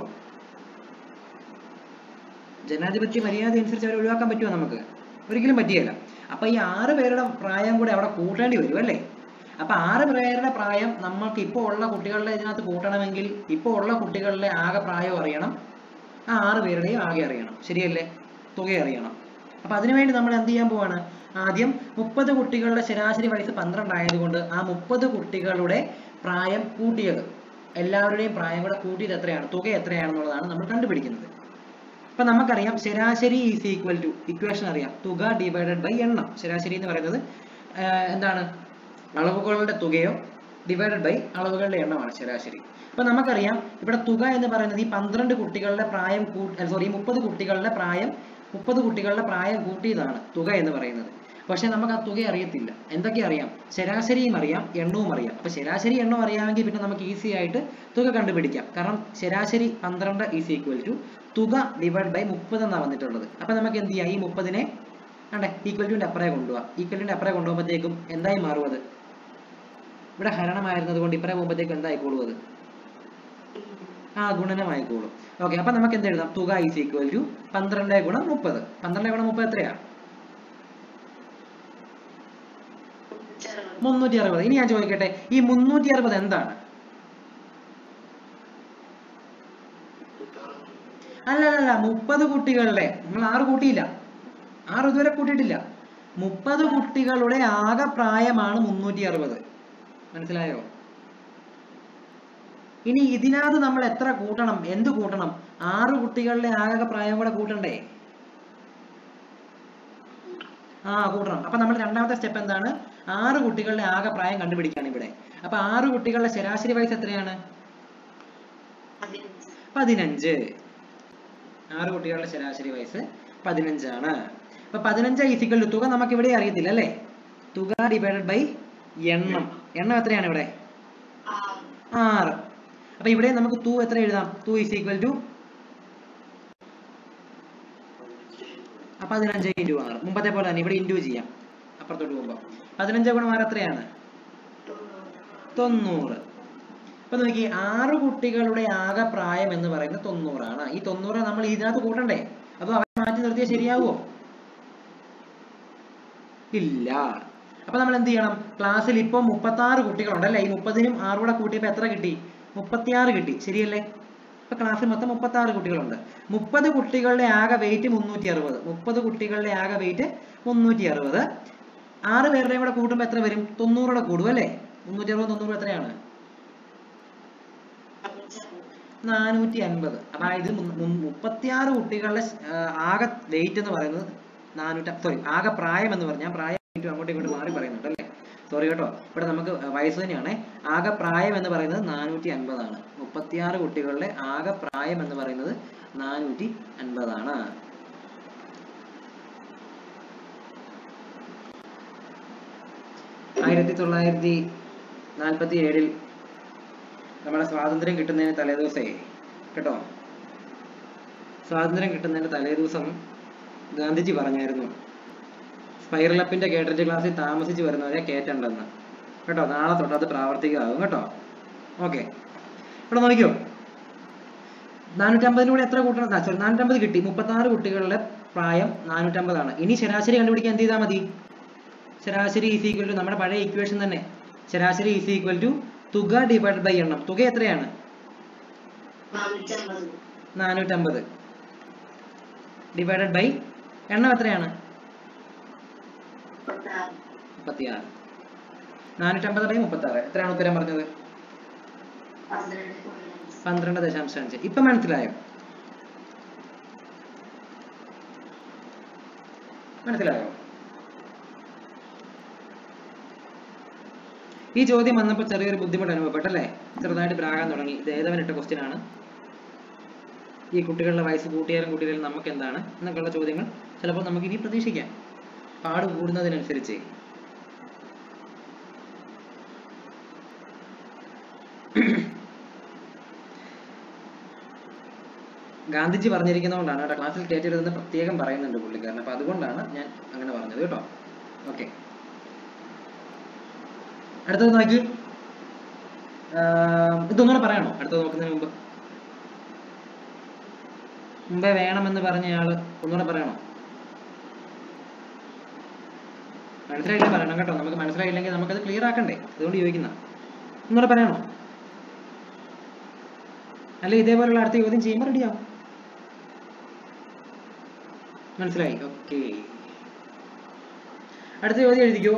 Speaker 1: ജനാധിപത്യ മര്യാദ അനുസരിച്ച് അവരെ ഒഴിവാക്കാൻ പറ്റുമോ നമുക്ക് ഒരിക്കലും പറ്റിയല്ല അപ്പൊ ഈ ആറ് പേരുടെ പ്രായം കൂടെ അവിടെ കൂട്ടേണ്ടി വരും അല്ലേ അപ്പൊ ആറ് പേരുടെ പ്രായം നമ്മൾക്ക് ഇപ്പോൾ ഉള്ള കുട്ടികളുടെ ഇതിനകത്ത് കൂട്ടണമെങ്കിൽ ഇപ്പോൾ ഉള്ള കുട്ടികളുടെ ആകെ പ്രായം അറിയണം ആ ആറ് പേരുടെയും ആകെ അറിയണം ശരിയല്ലേ തുക അറിയണം അപ്പൊ അതിനുവേണ്ടി നമ്മൾ എന്ത് ചെയ്യാൻ പോവാണ് ആദ്യം മുപ്പത് കുട്ടികളുടെ ശരാശരി വയസ്സ് പന്ത്രണ്ട് ആയതുകൊണ്ട് ആ മുപ്പത് കുട്ടികളുടെ പ്രായം കൂട്ടിയത് എല്ലാവരുടെയും പ്രായം കൂടെ കൂട്ടിയത് എത്രയാണ് തുക എത്രയാണെന്നുള്ളതാണ് നമ്മൾ കണ്ടുപിടിക്കുന്നത് അപ്പൊ നമുക്കറിയാം ശരാശരി ഈസ് ഈക്വൽ ടു ഇക്വേഷൻ അറിയാം തുക ഡിവൈഡഡ് ബൈ എണ്ണം ശരാശരി എന്ന് പറയുന്നത് ആഹ് എന്താണ് അളവുകളുടെ തുകയോ ഡിവൈഡഡ് ബൈ അളവുകളുടെ എണ്ണമാണ് ശരാശരി അപ്പൊ നമുക്കറിയാം ഇവിടെ തുക എന്ന് പറയുന്നത് ഈ പന്ത്രണ്ട് കുട്ടികളുടെ പ്രായം സോറി മുപ്പത് കുട്ടികളുടെ പ്രായം മുപ്പത് കുട്ടികളുടെ പ്രായം കൂട്ടിയതാണ് തുക എന്ന് പറയുന്നത് പക്ഷെ നമുക്ക് ആ തുക അറിയത്തില്ല എന്തൊക്കെ അറിയാം ശരാശരിയും അറിയാം എണ്ണവും അറിയാം അപ്പൊ ശരാശരി എണ്ണം അറിയാമെങ്കിൽ പിന്നെ നമുക്ക് ഈസി ആയിട്ട് തുക കണ്ടുപിടിക്കാം കാരണം ശരാശരി പന്ത്രണ്ട് ഈസ് ഈക്വൽ ടു തുക ഡിവൈഡ് ബൈ മുപ്പത് എന്നാണ് വന്നിട്ടുള്ളത് അപ്പൊ നമുക്ക് എന്ത് ചെയ്യാം ഈ മുപ്പതിനെ ആണ്ടെ ഈക്വൽ ടുവിന്റെ അപ്പുറേ കൊണ്ടുപോവാം ഈക്വൽ ടുവിന്റെ അപ്പുറേ കൊണ്ടുപോകുമ്പോഴത്തേക്കും എന്തായി മാറും അത് ഇവിടെ ഹരണമായിരുന്നത് കൊണ്ട് ഇപ്പറേ പോകുമ്പോഴത്തേക്കും എന്തായിക്കോളും അത് ആ ഗുണനമായിക്കോളും ഓക്കെ അപ്പൊ നമുക്ക് എന്ത് എഴുതാം തുക ഈസ് ഈക്വൽ ടു പന്ത്രണ്ട് ഗുണം മുപ്പത് പന്ത്രണ്ട് ഗുണം മുപ്പത് എത്രയാ മുന്നൂറ്റി അറുപത് ഇനി ഞാൻ ചോദിക്കട്ടെ ഈ മുന്നൂറ്റി അറുപത് എന്താണ് അല്ല അല്ല അല്ല മുപ്പത് കുട്ടികളുടെ നമ്മൾ ആറ് കൂട്ടിയില്ല ആറ് ഇതുവരെ കൂട്ടിയിട്ടില്ല മുപ്പത് കുട്ടികളുടെ ആകെ പ്രായമാണ് മുന്നൂറ്റി അറുപത് മനസ്സിലായോ ഇനി ഇതിനകത്ത് നമ്മൾ എത്ര കൂട്ടണം എന്ത് കൂട്ടണം ആറ് കുട്ടികളുടെ ആകെ പ്രായം കൂടെ കൂട്ടണ്ടേ ആ കൂട്ടണം അപ്പൊ നമ്മൾ രണ്ടാമത്തെ സ്റ്റെപ്പ് എന്താണ് ആറ് കുട്ടികളുടെ ആകെ പ്രായം കണ്ടുപിടിക്കാണ് ഇവിടെ അപ്പൊ ആറ് കുട്ടികളുടെ ശരാശരി വയസ്സ് എത്രയാണ് പതിനഞ്ച് ആറ് കുട്ടികളുടെ ശരാശരി വയസ്സ് പതിനഞ്ചാണ് അപ്പൊ പതിനഞ്ച് ഈസിക്കൽ ടു തുക നമുക്ക് ഇവിടെ അറിയത്തില്ല അല്ലേ തുക ഡിവൈഡഡ് ബൈ എണ്ണം എണ്ണം എത്രയാണ് ഇവിടെ ആറ് അപ്പൊ ഇവിടെ നമുക്ക് ടു എത്ര എഴുതാം ടു ഈസ് ഈക്വൽ ടു പതിനഞ്ച് ഇൻറ്റു ആറ് മുമ്പത്തെ പോലെ തന്നെ ഇവിടെ ഇൻറ്റു ചെയ്യാം അപ്പുറത്തോട്ട് പോകുമ്പോൾ പതിനഞ്ച് ഗുണം ആറ് എത്രയാണ് തൊണ്ണൂറ് അപ്പൊ നോക്കി ആറ് കുട്ടികളുടെ ആകെ പ്രായം എന്ന് പറയുന്നത് തൊണ്ണൂറാണ് ഈ തൊണ്ണൂറ് നമ്മൾ ഇതിനകത്ത് കൂട്ടണ്ടേ അപ്പൊ അവരെ മാറ്റി നിർത്തിയാൽ ശരിയാവോ ഇല്ല അപ്പൊ നമ്മൾ എന്ത് ചെയ്യണം ക്ലാസ്സിൽ ഇപ്പൊ മുപ്പത്തി ആറ് കുട്ടികളുണ്ടല്ലേ ഈ മുപ്പതിനും ആറും കൂടെ കൂട്ടിയപ്പോ എത്ര കിട്ടി മുപ്പത്തിയാറ് കിട്ടി ശരിയല്ലേ ഇപ്പൊ ക്ലാസ്സിൽ മൊത്തം മുപ്പത്തി ആറ് കുട്ടികളുണ്ട് മുപ്പത് കുട്ടികളുടെ ആകെ വെയിറ്റ് മുന്നൂറ്റി അറുപത് മുപ്പത് കുട്ടികളുടെ ആകെ വെയിറ്റ് മുന്നൂറ്റി അറുപത് ആറ് പേരുടെയും കൂടെ കൂട്ടുമ്പോൾ എത്ര വരും തൊണ്ണൂറോടെ കൂടും അല്ലേ മുന്നൂറ്റി അറുപത് തൊണ്ണൂറ് എത്രയാണ് നാനൂറ്റി അൻപത് അതായത് മുപ്പത്തിയാറ് കുട്ടികളുടെ ശ- ആ, ആകെ വെയിറ്റ് എന്ന് പറയുന്നത് നാനൂറ്റി സോറി ആകെ പ്രായം എന്ന് പറഞ്ഞാൽ പ്രായം ഏറ്റവും അങ്ങോട്ടും ഇങ്ങോട്ടും മാറി പറയുന്നുണ്ട് അല്ലേ സോറി കേട്ടോ ഇവിടെ നമുക്ക് വയസ്സ് തന്നെയാണ് ആകെ പ്രായം എന്ന് പറയുന്നത് നാനൂറ്റി അൻപതാണ് മുപ്പത്തിയാറ് കുട്ടികളുടെ ആകെ പ്രായം എന്ന് പറയുന്നത് നാനൂറ്റി അൻപതാണ് ആയിരത്തി തൊള്ളായിരത്തി നാൽപ്പത്തി ഏഴിൽ നമ്മുടെ സ്വാതന്ത്ര്യം കിട്ടുന്നതിന് തലേദിവസേ കേട്ടോ സ്വാതന്ത്ര്യം കിട്ടുന്നതിന് തലേദിവസം ഗാന്ധിജി പറഞ്ഞായിരുന്നു സ്പൈറലപ്പിന്റെ കേട്ടറ്റ് ക്ലാസ്സിൽ താമസിച്ച് വരുന്നവരെ കേറ്റണ്ടെന്ന് കേട്ടോ നാളെ തൊട്ട് അത് പ്രാവർത്തികമാകും കേട്ടോ ഓക്കെ ഇവിടെ നോക്കിയോ നാനൂറ്റമ്പതിന് കൂടെ എത്ര കൂട്ടണം സോറി നാനൂറ്റമ്പത് കിട്ടി മുപ്പത്താറ് കുട്ടികളുടെ പ്രായം നാനൂറ്റമ്പതാണ് ഇനി ശരാശരി കണ്ടുപിടിക്കാൻ എന്ത് ചെയ്താൽ മതി ശരാശരി ഈസ് ഈക്വൽ ടു നമ്മുടെ പഴയ ഇക്വേഷൻ തന്നെ ശരാശരി ഈസ് ഈക്വൽ ടു തുക ഡിവൈഡ് ബൈ എണ്ണം തുക എത്രയാണ് നാനൂറ്റമ്പത് ഡിവൈഡഡ് ബൈ എണ്ണം എത്രയാണ് മുപ്പത്തിയാറ് നാനൂറ്റമ്പത് ബൈ മുപ്പത്താറ് എത്രയാണ് ഉത്തരം പറഞ്ഞത് പന്ത്രണ്ട് ദശാംശം അഞ്ച് ഇപ്പൊ മനസ്സിലായോ മനസ്സിലായോ ഈ ചോദ്യം വന്നപ്പോൾ ചെറിയൊരു ബുദ്ധിമുട്ട് അനുഭവപ്പെട്ടല്ലേ ചെറുതായിട്ട് പ്രാകാൻ തുടങ്ങി ഇത് ഏതവനിട്ട ക്വസ്റ്റ്യൻ ആണ് ഈ കുട്ടികളുടെ വയസ്സ് കൂട്ടിയാലും കൂട്ടിയാലും നമുക്ക് എന്താണ് എന്നൊക്കെയുള്ള ചോദ്യങ്ങൾ ചിലപ്പോൾ നമുക്ക് ഇനി പ്രതീക്ഷിക്കാം പാട് കൂടുന്നതിനനുസരിച്ച് ഗാന്ധിജി പറഞ്ഞിരിക്കുന്നതുകൊണ്ടാണ് കേട്ടോ ക്ലാസ്സിൽ കയറ്റരുതെന്ന് പ്രത്യേകം പറയുന്നുണ്ട് പുള്ളിക്കാരൻ അപ്പൊ അതുകൊണ്ടാണ് ഞാൻ അങ്ങനെ പറഞ്ഞത് കേട്ടോ ഓക്കെ അടുത്തത് നോക്കി ആഹ് ഇതൊന്നുകൂടെ പറയണോ അടുത്തത് നോക്കുന്നതിന് മുമ്പ് മുമ്പേ വേണമെന്ന് പറഞ്ഞയാള് ഒന്നുകൂടെ പറയണോ മനസ്സിലായില്ല പറയണം കേട്ടോ നമുക്ക് മനസ്സിലായില്ലെങ്കിൽ നമുക്കത് ക്ലിയർ ആക്കണ്ടേ അതുകൊണ്ട് ചോദിക്കുന്ന ഒന്നുകൂടെ പറയണോ അല്ല ഇതേപോലുള്ള അടുത്ത ചോദ്യം ചെയ്യുമ്പോൾ റെഡിയാവും മനസ്സിലായി ഓക്കെ അടുത്ത ചോദ്യം എഴുതിക്കോ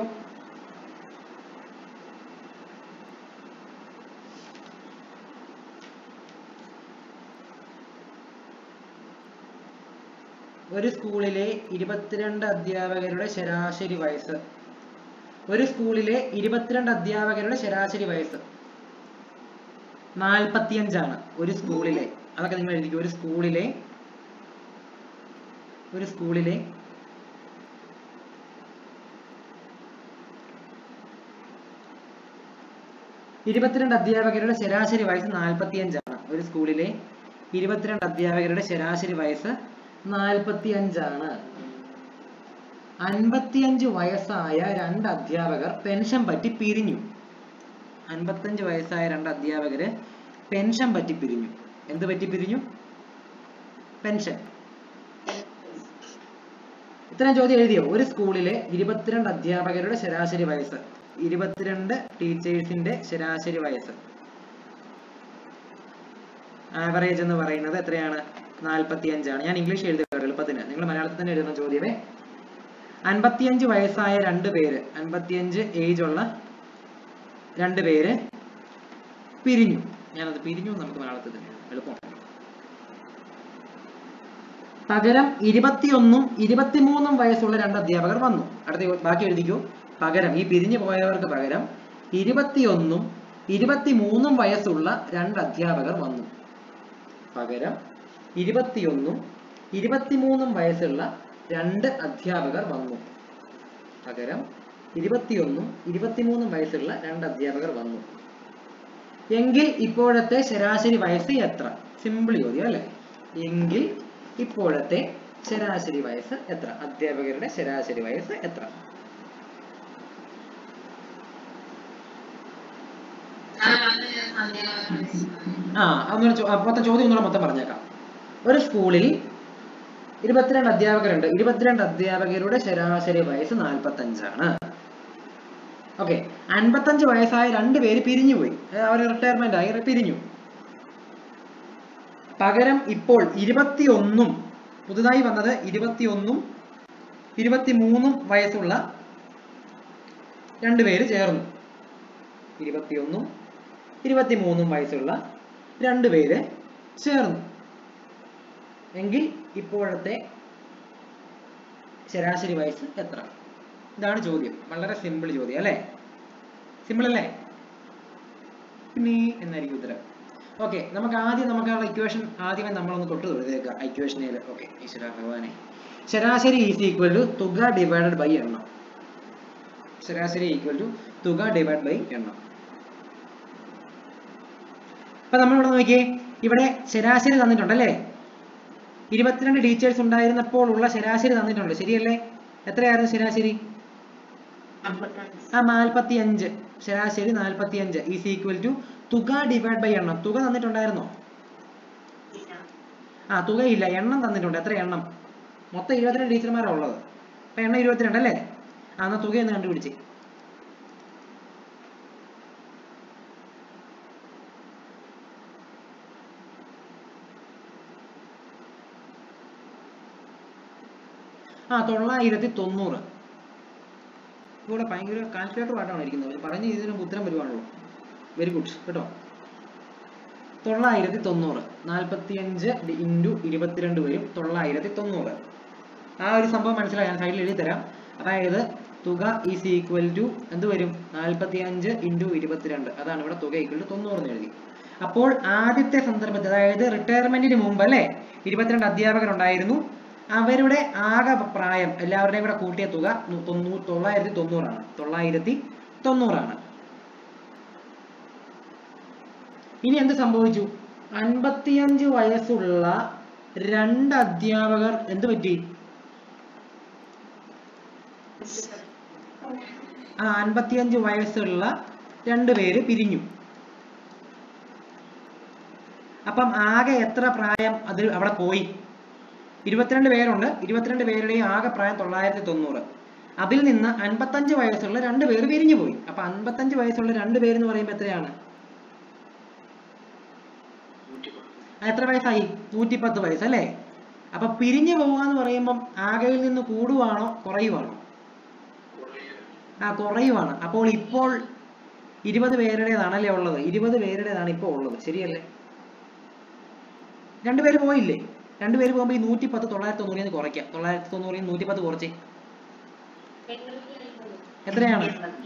Speaker 1: ഒരു സ്കൂളിലെ ഇരുപത്തിരണ്ട് അധ്യാപകരുടെ ശരാശരി വയസ്സ് ഒരു സ്കൂളിലെ ഇരുപത്തിരണ്ട് അധ്യാപകരുടെ ശരാശരി വയസ്സ് നാൽപ്പത്തിയഞ്ചാണ് ഒരു സ്കൂളിലെ അതൊക്കെ നിങ്ങൾ എഴുതിക്കും ഒരു സ്കൂളിലെ ഒരു സ്കൂളിലെ ഇരുപത്തിരണ്ട് അധ്യാപകരുടെ ശരാശരി വയസ്സ് നാൽപ്പത്തിയഞ്ചാണ് ഒരു സ്കൂളിലെ ഇരുപത്തിരണ്ട് അധ്യാപകരുടെ ശരാശരി വയസ്സ് നാൽപ്പത്തിയഞ്ചാണ് അൻപത്തിയഞ്ച് വയസ്സായ രണ്ട് അധ്യാപകർ പെൻഷൻ പറ്റി പിരിഞ്ഞു അൻപത്തഞ്ച് വയസ്സായ രണ്ട് അധ്യാപകര് പെൻഷൻ പറ്റി പിരിഞ്ഞു എന്ത് പറ്റി പിരിഞ്ഞു പെൻഷൻ ഇത്രയും ചോദ്യം എഴുതിയോ ഒരു സ്കൂളിലെ ഇരുപത്തിരണ്ട് അധ്യാപകരുടെ ശരാശരി വയസ്സ് ഇരുപത്തിരണ്ട് ടീച്ചേഴ്സിന്റെ ശരാശരി വയസ്സ് ആവറേജ് എന്ന് പറയുന്നത് എത്രയാണ് നാൽപ്പത്തി അഞ്ചാണ് ഞാൻ ഇംഗ്ലീഷ് എഴുതുക എളുപ്പത്തിന് നിങ്ങൾ മലയാളത്തിൽ തന്നെ എഴുതുന്ന ചോദ്യമേ അൻപത്തിയഞ്ച് വയസ്സായ രണ്ട് പേര് അൻപത്തിയഞ്ച് ഏജ് ഉള്ള രണ്ട് പേര് പിരിഞ്ഞു ഞാനത് പിരിഞ്ഞു എന്ന് നമുക്ക് മലയാളത്തിൽ തന്നെ എഴുതാം എളുപ്പമാണ് പകരം ഇരുപത്തിയൊന്നും ഇരുപത്തിമൂന്നും വയസ്സുള്ള രണ്ട് അധ്യാപകർ വന്നു അടുത്ത ചോ- ബാക്കി എഴുതിക്കൂ പകരം ഈ പിരിഞ്ഞു പോയവർക്ക് പകരം ഇരുപത്തിയൊന്നും ഇരുപത്തിമൂന്നും വയസ്സുള്ള രണ്ട് അധ്യാപകർ വന്നു പകരം ഇരുപത്തിയൊന്നും ഇരുപത്തിമൂന്നും വയസ്സുള്ള രണ്ട് അധ്യാപകർ വന്നു പകരം ഇരുപത്തിയൊന്നും ഇരുപത്തിമൂന്നും വയസ്സുള്ള രണ്ട് അധ്യാപകർ വന്നു എങ്കിൽ ഇപ്പോഴത്തെ ശരാശരി വയസ്സ് എത്ര സിമ്പിൾ ചോദ്യം അല്ലേ എങ്കിൽ ഇപ്പോഴത്തെ ശരാശരി വയസ്സ് എത്ര അധ്യാപകരുടെ ശരാശരി വയസ്സ് എത്ര ആ അതൊന്നൊരു ചോ- ആ, മൊത്തം ചോദ്യം ഒന്നുകൂടെ മൊത്തം പറഞ്ഞേക്കാം ഒരു സ്കൂളിൽ ഇരുപത്തിരണ്ട് അധ്യാപകരുണ്ട് ഇരുപത്തിരണ്ട് അധ്യാപകരുടെ ശരാശരി വയസ്സ് നാൽപ്പത്തഞ്ചാണ് ഓക്കെ അൻപത്തഞ്ച് വയസ്സായ രണ്ട് പേര് പിരിഞ്ഞുപോയി അവർ റിട്ടയർമെന്റ് ആയി പിരിഞ്ഞു പകരം ഇപ്പോൾ ഇരുപത്തിയൊന്നും പുതുതായി വന്നത് ഇരുപത്തിയൊന്നും ഇരുപത്തിമൂന്നും വയസ്സുള്ള രണ്ടുപേര് ചേർന്നു ഇരുപത്തിയൊന്നും ഇരുപത്തിമൂന്നും വയസ്സുള്ള രണ്ടുപേര് ചേർന്നു എങ്കിൽ ഇപ്പോഴത്തെ ശരാശരി വയസ്സ് എത്ര ഇതാണ് ചോദ്യം വളരെ സിമ്പിൾ ചോദ്യം അല്ലേ സിമ്പിൾ അല്ലേ പിന്നെ എന്നായിരിക്കും ഉത്തരം ഓക്കെ നമുക്ക് ആദ്യം നമുക്ക് ആ ഇക്വേഷൻ ആദ്യമേ നമ്മളൊന്ന് തൊട്ട് തൊഴുതേക്കാം ഇക്വേഷനിൽ ഓക്കെ ഈശ്വര ഭഗവാനെ ശരാശരി ഈസ് ഈക്വൽ ടു തുക ഡിവൈഡഡ് ബൈ എണ്ണം ശരാശരി ഈക്വൽ ടു തുക ഡിവൈഡ് ബൈ എണ്ണം അപ്പൊ നമ്മൾ ഇവിടെ നോക്കിയേ ഇവിടെ ശരാശരി തന്നിട്ടുണ്ടല്ലേ ഇരുപത്തിരണ്ട് ടീച്ചേഴ്സ് ഉണ്ടായിരുന്നപ്പോൾ ഉള്ള ശരാശരി തന്നിട്ടുണ്ട് ശരിയല്ലേ എത്രയായിരുന്നു ശരാശരി ആ നാൽപ്പത്തി അഞ്ച് ശരാശരി നാൽപ്പത്തി അഞ്ച് ഈസ് ഈക്വൽ ടു തുക ഡിവൈഡ് ബൈ എണ്ണം തുക തന്നിട്ടുണ്ടായിരുന്നോ ആ തുകയില്ല എണ്ണം തന്നിട്ടുണ്ട് എത്ര എണ്ണം മൊത്തം ഇരുപത്തിരണ്ട് ടീച്ചർമാരാണ് ഉള്ളത് അപ്പൊ എണ്ണം ഇരുപത്തിരണ്ട് അല്ലേ ആ എന്നാ തുക ഒന്ന് കണ്ടുപിടിച്ച് ആ തൊള്ളായിരത്തി തൊണ്ണൂറ് ഇവിടെ ഭയങ്കര കാൽക്കുലേറ്റർ പാട്ടാണ് ഇരിക്കുന്നത് അവര് പറഞ്ഞ ഇതിന് ഉത്തരം വരുവാണല്ലോ വെരി ഗുഡ് കേട്ടോ തൊള്ളായിരത്തി തൊണ്ണൂറ് നാൽപ്പത്തിയഞ്ച് ഇൻറ്റു ഇരുപത്തിരണ്ട് വരും തൊള്ളായിരത്തി തൊണ്ണൂറ് ആ ഒരു സംഭവം മനസ്സിലായി ഞാൻ സൈഡിൽ എഴുതി തരാം അതായത് തുക ഈസ് ഈക്വൽ ടു എന്ത് വരും നാൽപ്പത്തി അഞ്ച് ഇൻറ്റു ഇരുപത്തിരണ്ട് അതാണ് ഇവിടെ തുക ഈക്വൽ ടു തൊണ്ണൂറ് എന്ന് എഴുതി അപ്പോൾ ആദ്യത്തെ സന്ദർഭത്തിൽ അതായത് റിട്ടയർമെന്റിന് മുമ്പ് അല്ലേ ഇരുപത്തിരണ്ട് അധ്യാപകർ ഉണ്ടായിരുന്നു അവരുടെ ആകെ പ്രായം എല്ലാവരുടെയും കൂടെ കൂട്ടിയ തുക നു- തൊണ്ണൂ- തൊള്ളായിരത്തി തൊണ്ണൂറാണ് തൊള്ളായിരത്തി തൊണ്ണൂറാണ് ഇനി എന്ത് സംഭവിച്ചു അൻപത്തിയഞ്ച് വയസ്സുള്ള രണ്ട് അധ്യാപകർ എന്ത് പറ്റി ആ അൻപത്തിയഞ്ച് വയസ്സുള്ള രണ്ട് പേര് പിരിഞ്ഞു അപ്പം ആകെ എത്ര പ്രായം അതിൽ അവിടെ പോയി ഇരുപത്തിരണ്ട് പേരുണ്ട് ഇരുപത്തിരണ്ട് പേരുടെയും ആകെ പ്രായം തൊള്ളായിരത്തി തൊണ്ണൂറ് അതിൽ നിന്ന് അൻപത്തഞ്ച് വയസ്സുള്ള രണ്ട് പേര് പിരിഞ്ഞു പോയി അപ്പൊ അൻപത്തഞ്ച് വയസ്സുള്ള രണ്ട് പേര് എന്ന് പറയുമ്പോൾ എത്രയാണ് ആ, എത്ര വയസ്സായി നൂറ്റിപ്പത്ത് വയസ്സ് അല്ലേ അപ്പൊ പിരിഞ്ഞു പോവുക എന്ന് പറയുമ്പം ആകെയിൽ നിന്ന് കൂടുവാണോ കുറയുവാണോ ആ കുറയുവാണ് അപ്പോൾ ഇപ്പോൾ ഇരുപത് പേരുടേതാണല്ലേ ഉള്ളത് ഇരുപത് പേരുടേതാണ് ഇപ്പോൾ ഉള്ളത് ശരിയല്ലേ രണ്ടുപേര് പോയില്ലേ രണ്ടുപേര് പോകുമ്പോൾ ഈ നൂറ്റി പത്ത് തൊള്ളായിരത്തി തൊണ്ണൂറിൽ നിന്ന് കുറയ്ക്കാം തൊള്ളായിരത്തി തൊണ്ണൂറിൽ നിന്ന് നൂറ്റി പത്ത് കുറച്ച് എത്രയാണ്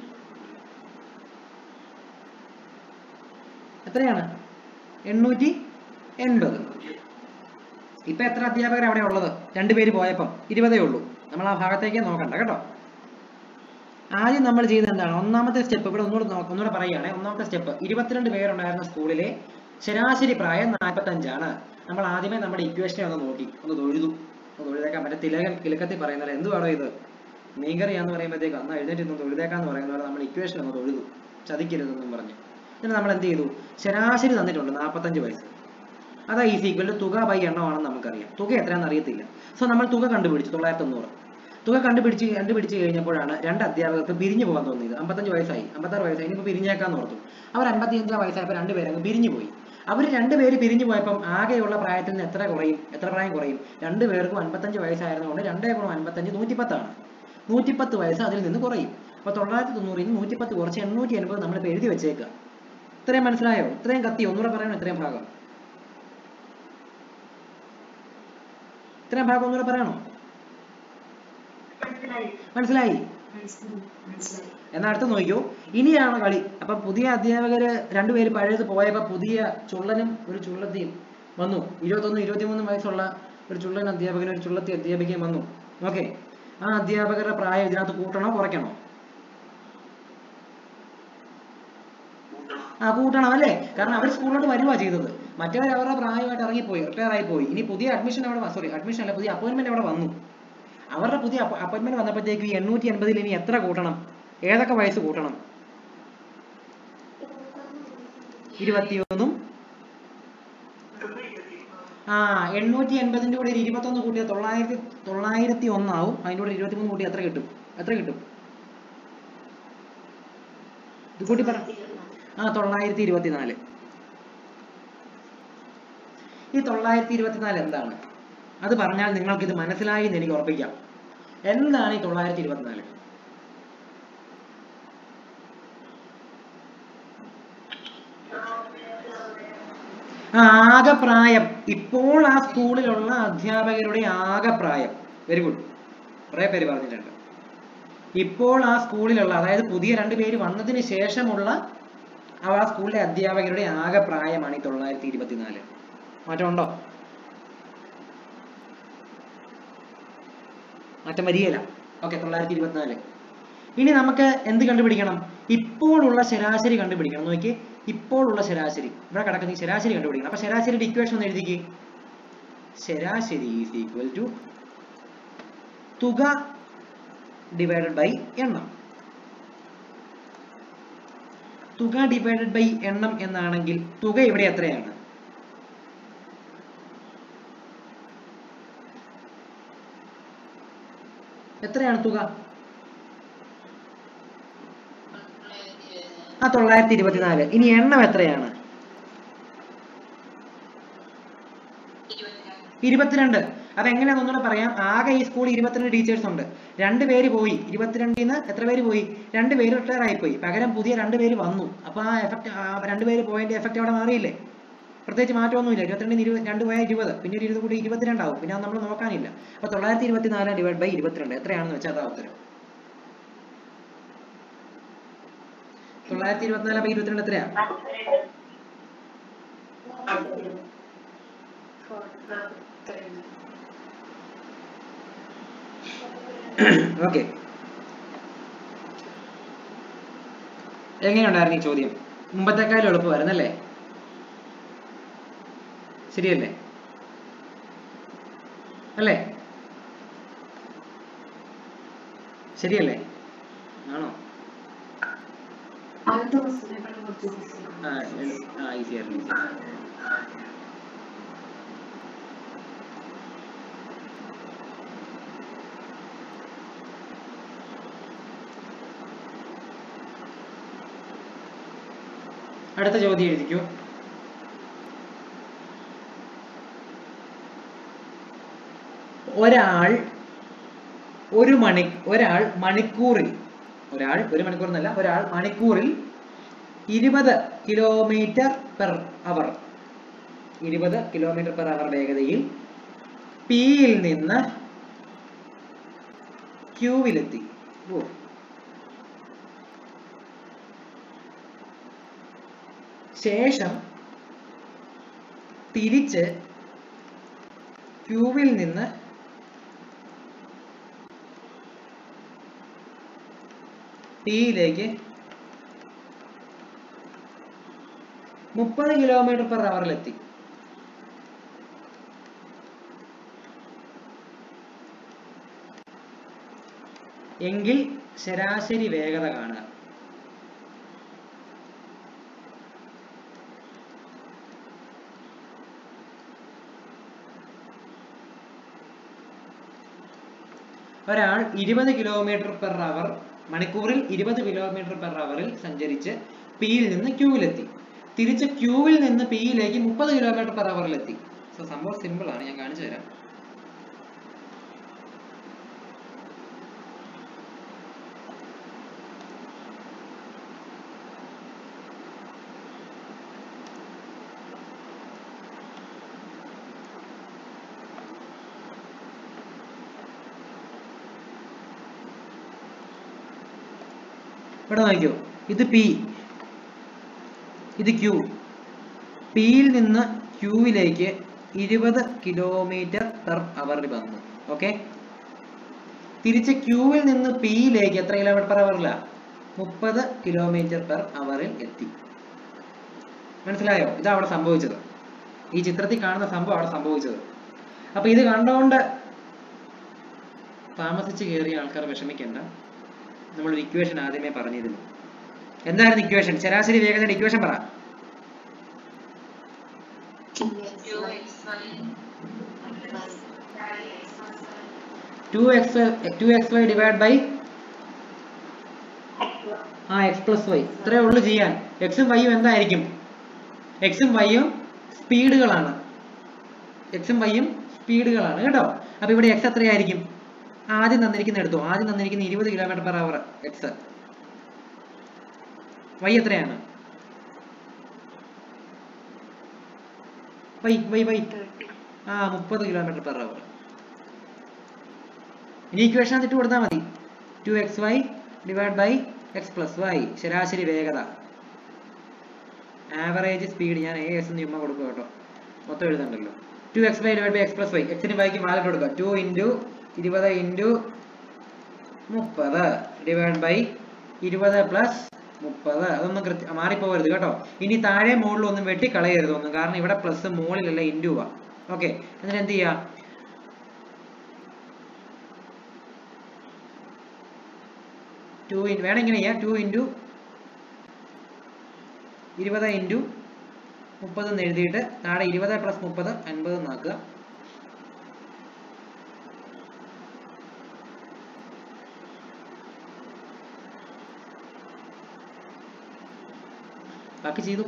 Speaker 1: എത്രയാണ് എണ്ണൂറ്റി എൺപത് ഇപ്പൊ എത്ര അധ്യാപകർ അവിടെ ഉള്ളത് രണ്ടുപേര് പോയപ്പം ഇരുപതേ ഉള്ളൂ നമ്മൾ ആ ഭാഗത്തേക്ക് നോക്കണ്ട കേട്ടോ ആദ്യം നമ്മൾ ചെയ്തത് എന്താണ് ഒന്നാമത്തെ സ്റ്റെപ്പ് ഇവിടെ ഒന്നുകൂടെ നോ- ഒന്നുകൂടെ പറയുകയാണെ ഒന്നാമത്തെ സ്റ്റെപ്പ് ഇരുപത്തിരണ്ട് പേരുണ്ടായിരുന്ന സ്കൂളിലെ ശരാശരി പ്രായം നാൽപ്പത്തഞ്ചാണ് നമ്മൾ ആദ്യമേ നമ്മുടെ ഇക്വേഷനെ ഒന്ന് നോക്കി ഒന്ന് തൊഴുതു ഒന്ന് തൊഴുതേക്കാൻ മറ്റേ തിലകൻ കിലുക്കത്തിൽ പറയുന്നത് എന്തുവാണോ ഇത് മീൻകറിയാന്ന് പറയുമ്പോഴത്തേക്ക് അന്ന് എഴുന്നേറ്റ് ഒന്ന് തൊഴുതേക്കാന്ന് പറയുന്ന പോലെ നമ്മൾ ഇക്വേഷൻ ഒന്ന് തൊഴുതു ചതിക്കരുതെന്നും പറഞ്ഞു എന്നിട്ട് നമ്മൾ എന്ത് ചെയ്തു ശരാശരി തന്നിട്ടുണ്ട് നാൽപ്പത്തഞ്ച് വയസ്സ് അതാ ഈസി ഈക്വൽ ടു തുക ബൈ എണ്ണമാണെന്ന് നമുക്കറിയാം തുക എത്രയാണെന്ന് അറിയത്തില്ല സോ നമ്മൾ തുക കണ്ടുപിടിച്ചു തൊള്ളായിരത്തി തൊണ്ണൂറ് തുക കണ്ടുപിടിച്ച് കണ്ടുപിടിച്ച് കഴിഞ്ഞപ്പോഴാണ് രണ്ട് അധ്യാപകർക്ക് പിരിഞ്ഞു പോകാൻ തോന്നിയത് അമ്പത്തഞ്ച് വയസ്സായി അമ്പത്താറ് വയസ്സായി ഇനിയിപ്പോൾ പിരിഞ്ഞേക്കാന്ന് ഓർത്തു അവർ അമ്പത്തിയഞ്ചാം വയസ്സായപ്പോൾ രണ്ടുപേരും അങ്ങ് പിരിഞ്ഞു പോയി അവർ രണ്ടുപേര് പിരിഞ്ഞു പോയപ്പം ആകെയുള്ള പ്രായത്തിൽ നിന്ന് എത്ര കുറയും എത്ര പ്രായം കുറയും രണ്ട് പേർക്കും അൻപത്തഞ്ച് വയസ്സായിരുന്നതുകൊണ്ട് രണ്ടേ ഗുണം അൻപത്തഞ്ച് നൂറ്റിപ്പത്താണ് നൂറ്റിപ്പത്ത് വയസ്സ് അതിൽ നിന്ന് കുറയും അപ്പോൾ തൊള്ളായിരത്തി തൊണ്ണൂറിൽ നിന്ന് നൂറ്റിപ്പത്ത് കുറച്ച് എണ്ണൂറ്റി എൺപത് നമ്മളിപ്പോൾ എഴുതി വെച്ചേക്കുക ഇത്രയും മനസ്സിലായോ ഇത്രയും കത്തി ഒന്നുകൂടെ പറയണം ഇത്രയും ഭാഗം ഇത്രയും ഭാഗം ഒന്നുകൂടെ പറയണോ മനസ്സിലായി എന്നാ അടുത്ത് നോക്കിയോ ഇനിയാണ് കളി അപ്പൊ പുതിയ അധ്യാപകര് രണ്ടുപേര് പഴയത് പോയപ്പോ പുതിയ ചുള്ളനും ഒരു ചുള്ളത്തിയും വന്നു ഇരുപത്തൊന്ന് ഇരുപത്തിമൂന്ന് വയസ്സുള്ള ഒരു ചുള്ളൻ അധ്യാപകനും ഒരു ചുള്ളത്തി അധ്യാപികയും വന്നു ഓക്കെ ആ അധ്യാപകരുടെ പ്രായം ഇതിനകത്ത് കൂട്ടണോ കുറയ്ക്കണോ ആ കൂട്ടണം അല്ലേ കാരണം അവർ സ്കൂളിലോട്ട് വരുവാ ചെയ്തത് മറ്റവർ അവരുടെ പ്രായമായിട്ട് ഇറങ്ങിപ്പോയി റിട്ടയർ ആയി പോയി ഇനി പുതിയ അഡ്മിഷൻ അവിടെ സോറി അഡ്മിഷൻ അല്ല പുതിയ അപ്പോയിന്റ്മെന്റ് അവിടെ വന്നു അവരുടെ പുതിയ അപ്പോയിന്റ്മെന്റ് വന്നപ്പോഴത്തേക്ക് ഈ എണ്ണൂറ്റി എൺപതിൽ ഇനി എത്ര കൂട്ടണം ഏതൊക്കെ വയസ്സ് കൂട്ടണം ഇരുപത്തിയൊന്നും ആ എണ്ണൂറ്റി എൺപതിന്റെ കൂടെ ഒരു ഇരുപത്തൊന്ന് കൂട്ടിയാൽ തൊള്ളായിരത്തി തൊള്ളായിരത്തി ഒന്നാവും അതിന്റെ കൂടെ ഇരുപത്തിമൂന്ന് കൂട്ടി എത്ര കിട്ടും എത്ര കിട്ടും ഇത് കൂട്ടി പറ ആ തൊള്ളായിരത്തി ഇരുപത്തിനാല് ഈ തൊള്ളായിരത്തി ഇരുപത്തിനാല് എന്താണ് അത് പറഞ്ഞാൽ നിങ്ങൾക്ക് ഇത് മനസ്സിലായി എന്ന് എനിക്ക് ഉറപ്പിക്കാം എന്താണ് ഈ തൊള്ളായിരത്തി ഇരുപത്തിനാല് ആ ആകെ പ്രായം ഇപ്പോൾ ആ സ്കൂളിലുള്ള അധ്യാപകരുടെ ആകെ പ്രായം വെരി ഗുഡ് കുറെ പേര് പറഞ്ഞിട്ടുണ്ട് ഇപ്പോൾ ആ സ്കൂളിലുള്ള അതായത് പുതിയ രണ്ട് പേര് വന്നതിന് ശേഷമുള്ള ആ സ്കൂളിലെ അധ്യാപകരുടെ ആകെ പ്രായമാണ് ഈ തൊള്ളായിരത്തി ഇരുപത്തിനാല് മാറ്റമുണ്ടോ മാറ്റം വരികയില്ല ഓക്കെ തൊള്ളായിരത്തി ഇരുപത്തിനാല് ഇനി നമുക്ക് എന്ത് കണ്ടുപിടിക്കണം ഇപ്പോഴുള്ള ശരാശരി കണ്ടുപിടിക്കണം നോക്കി ഇപ്പോഴുള്ള ശരാശരി ഇവിടെ കിടക്കുന്ന ഈ ശരാശരി കണ്ടുപിടിക്കണം അപ്പൊ ശരാശരിയുടെ ഇക്വേഷൻ ഒന്ന് എഴുതിക്ക് ശരാശരി ഈസ് ഈക്വൽ ടു തുക ഡിവൈഡഡ് ബൈ എണ്ണം തുക ഡിവൈഡഡ് ബൈ എണ്ണം എന്നാണെങ്കിൽ തുക ഇവിടെ എത്രയാണ് എത്രയാണ് തുക ആ തൊള്ളായിരത്തി ഇരുപത്തിനാല് ഇനി എണ്ണം എത്രയാണ് ഇരുപത്തിരണ്ട് അത് എങ്ങനെയാണെന്ന് ഒന്നുകൂടെ പറയാം ആകെ ഈ സ്കൂളിൽ ഇരുപത്തിരണ്ട് ടീച്ചേഴ്സ് ഉണ്ട് രണ്ട് പേര് പോയി ഇരുപത്തിരണ്ടിൽ നിന്ന് എത്ര പേര് പോയി രണ്ട് പേര് റിട്ടയർ ആയിപ്പോയി പകരം പുതിയ രണ്ട് പേര് വന്നു അപ്പൊ ആ എഫക്ട് രണ്ട് പേര് പോയതിന്റെ എഫക്ട് അവിടെ മാറിയില്ലേ പ്രത്യേകിച്ച് മാറ്റമൊന്നുമില്ല ഇരുപത്തിരണ്ടിന് ഇരുപത് രണ്ട് പോയാൽ ഇരുപത് പിന്നെ ഒരു ഇരുപത് കൂടി ഇരുപത്തിരണ്ടാവും പിന്നെ അത് നമ്മൾ നോക്കാനില്ല അപ്പൊ തൊള്ളായിരത്തി ഇരുപത്തിനാല് ഡിവൈഡ് ബൈ ഇരുപത്തിരണ്ട് എത്രയാണെന്ന് വെച്ചാൽ അതാ ഉത്തരം തൊള്ളായിരത്തി ഇരുപത്തിനാല് ബൈ ഇരുപത്തിരണ്ട് എത്രയാ ഓക്കെ എങ്ങനെയുണ്ടായിരുന്നു ഈ ചോദ്യം മുമ്പത്തെക്കാളും എളുപ്പമായിരുന്നു അല്ലേ ശരിയല്ലേ അല്ലേ ശരിയല്ലേ ആണോ
Speaker 2: ആദ്യത്തെ ക്വസ്റ്റിനേക്കാൾ കുറച്ച് easy ആണ്.
Speaker 1: ആ എളു- ആ ഈസി ആയിരുന്നു easy ആയിരുന്നു. അടുത്ത ചോദ്യം എഴുതിക്കൂ ഒരാൾ ഒരു മണി ഒരാൾ മണിക്കൂറിൽ ഒരാൾ ഒരു മണിക്കൂർ എന്നല്ല ഒരാൾ മണിക്കൂറിൽ ഇരുപത് കിലോമീറ്റർ പെർ അവർ ഇരുപത് കിലോമീറ്റർ പെർ അവർ വേഗതയിൽ പിയിൽ നിന്ന് ക്യൂവിലെത്തി ഓ ശേഷം തിരിച്ച് ക്യൂവിൽ നിന്ന് പിയിലേക്ക് മുപ്പത് കിലോമീറ്റർ പെർ അവറിലെത്തി എങ്കിൽ ശരാശരി വേഗത കാണുക ഒരാൾ ഇരുപത് കിലോമീറ്റർ പെർ അവർ മണിക്കൂറിൽ ഇരുപത് കിലോമീറ്റർ പെർ അവറിൽ സഞ്ചരിച്ച് പിയിൽ നിന്ന് ക്യൂവിലെത്തി തിരിച്ച് ക്യൂവിൽ നിന്ന് പിയിലേക്ക് മുപ്പത് കിലോമീറ്റർ പെർ അവറിലെത്തി സോ സംഭവം സിമ്പിൾ ആണ് ഞാൻ കാണിച്ചു തരാം ഇവിടെ നോക്കിയോ ഇത് പി ഇത് ക്യൂ പിയിൽ നിന്ന് ക്യൂവിലേക്ക് ഇരുപത് കിലോമീറ്റർ പെർ അവറിൽ വന്നു ഓക്കെ തിരിച്ച് ക്യൂവിൽ നിന്ന് പിയിലേക്ക് എത്ര കിലോമീറ്റർ പെർ അവറില മുപ്പത് കിലോമീറ്റർ പെർ അവറിൽ എത്തി മനസ്സിലായോ ഇതാ അവിടെ സംഭവിച്ചത് ഈ ചിത്രത്തിൽ കാണുന്ന സംഭവം അവിടെ സംഭവിച്ചത് അപ്പൊ ഇത് കണ്ടുകൊണ്ട് താമസിച്ച് കയറിയ ആൾക്കാർ വിഷമിക്കേണ്ട നമ്മളൊരു ഇക്വേഷൻ ആദ്യമേ പറഞ്ഞിരുന്നു എന്തായിരുന്നു ഇക്വേഷൻ ശരാശരി വേഗതയുടെ ഇക്വേഷൻ പറ two x two X Y divide by ആ എക്സ് പ്ലസ് വൈ ഇത്രേ ഉള്ളൂ ചെയ്യാൻ എക്സും വൈയും എന്തായിരിക്കും എക്സും വൈയും സ്പീഡുകളാണ് എക്സും വൈയും സ്പീഡുകളാണ് കേട്ടോ അപ്പൊ ഇവിടെ എക്സ് എത്രയായിരിക്കും ആദ്യം തന്നിരിക്കുന്ന എടുത്തു ആദ്യം തന്നിരിക്കുന്ന ഇരുപത് kilometre per hour X Y എത്രയാണ് വൈ വൈ വൈ ആ മുപ്പത് കിലോമീറ്റർ പെർ അവർ ഇനി ഇക്വേഷൻ ഇട്ട് കൊടുത്താൽ മതി two X Y divide by X plus Y ശരാശരി വേഗത ആവറേജ് സ്പീഡ് ഞാൻ എ എസ് എന്ന് ചുമ്മാ കൊടുക്കുക കേട്ടോ മൊത്തം എഴുതണ്ടല്ലോ two X Y divide by X plus Y എക്സിന് വൈക്ക് മാലിട്ട് കൊടുക്കുക ടു ഇൻറ്റു ഇരുപത് ഇൻറ്റു മുപ്പത് ഡിവൈഡ് ബൈ ഇരുപത് പ്ലസ് മുപ്പത് അതൊന്നും കൃത്യ മാറിപ്പോകരുത് കേട്ടോ ഇനി താഴെ മുകളിൽ ഒന്നും വെട്ടി കളയരുത് ഒന്നും കാരണം ഇവിടെ പ്ലസ് മുകളിലല്ല ഇൻറ്റു ആ ഓക്കെ എന്നിട്ട് എന്ത് ചെയ്യാം ടു ഇൻ വേണം ഇങ്ങനെ ചെയ്യാം ടു ഇൻറ്റു ഇരുപത് ഇൻറ്റു മുപ്പത് എന്ന് എഴുതിയിട്ട് താഴെ ഇരുപത് പ്ലസ് മുപ്പത് അൻപത് എന്നാക്കുക ബാക്കി ചെയ്തു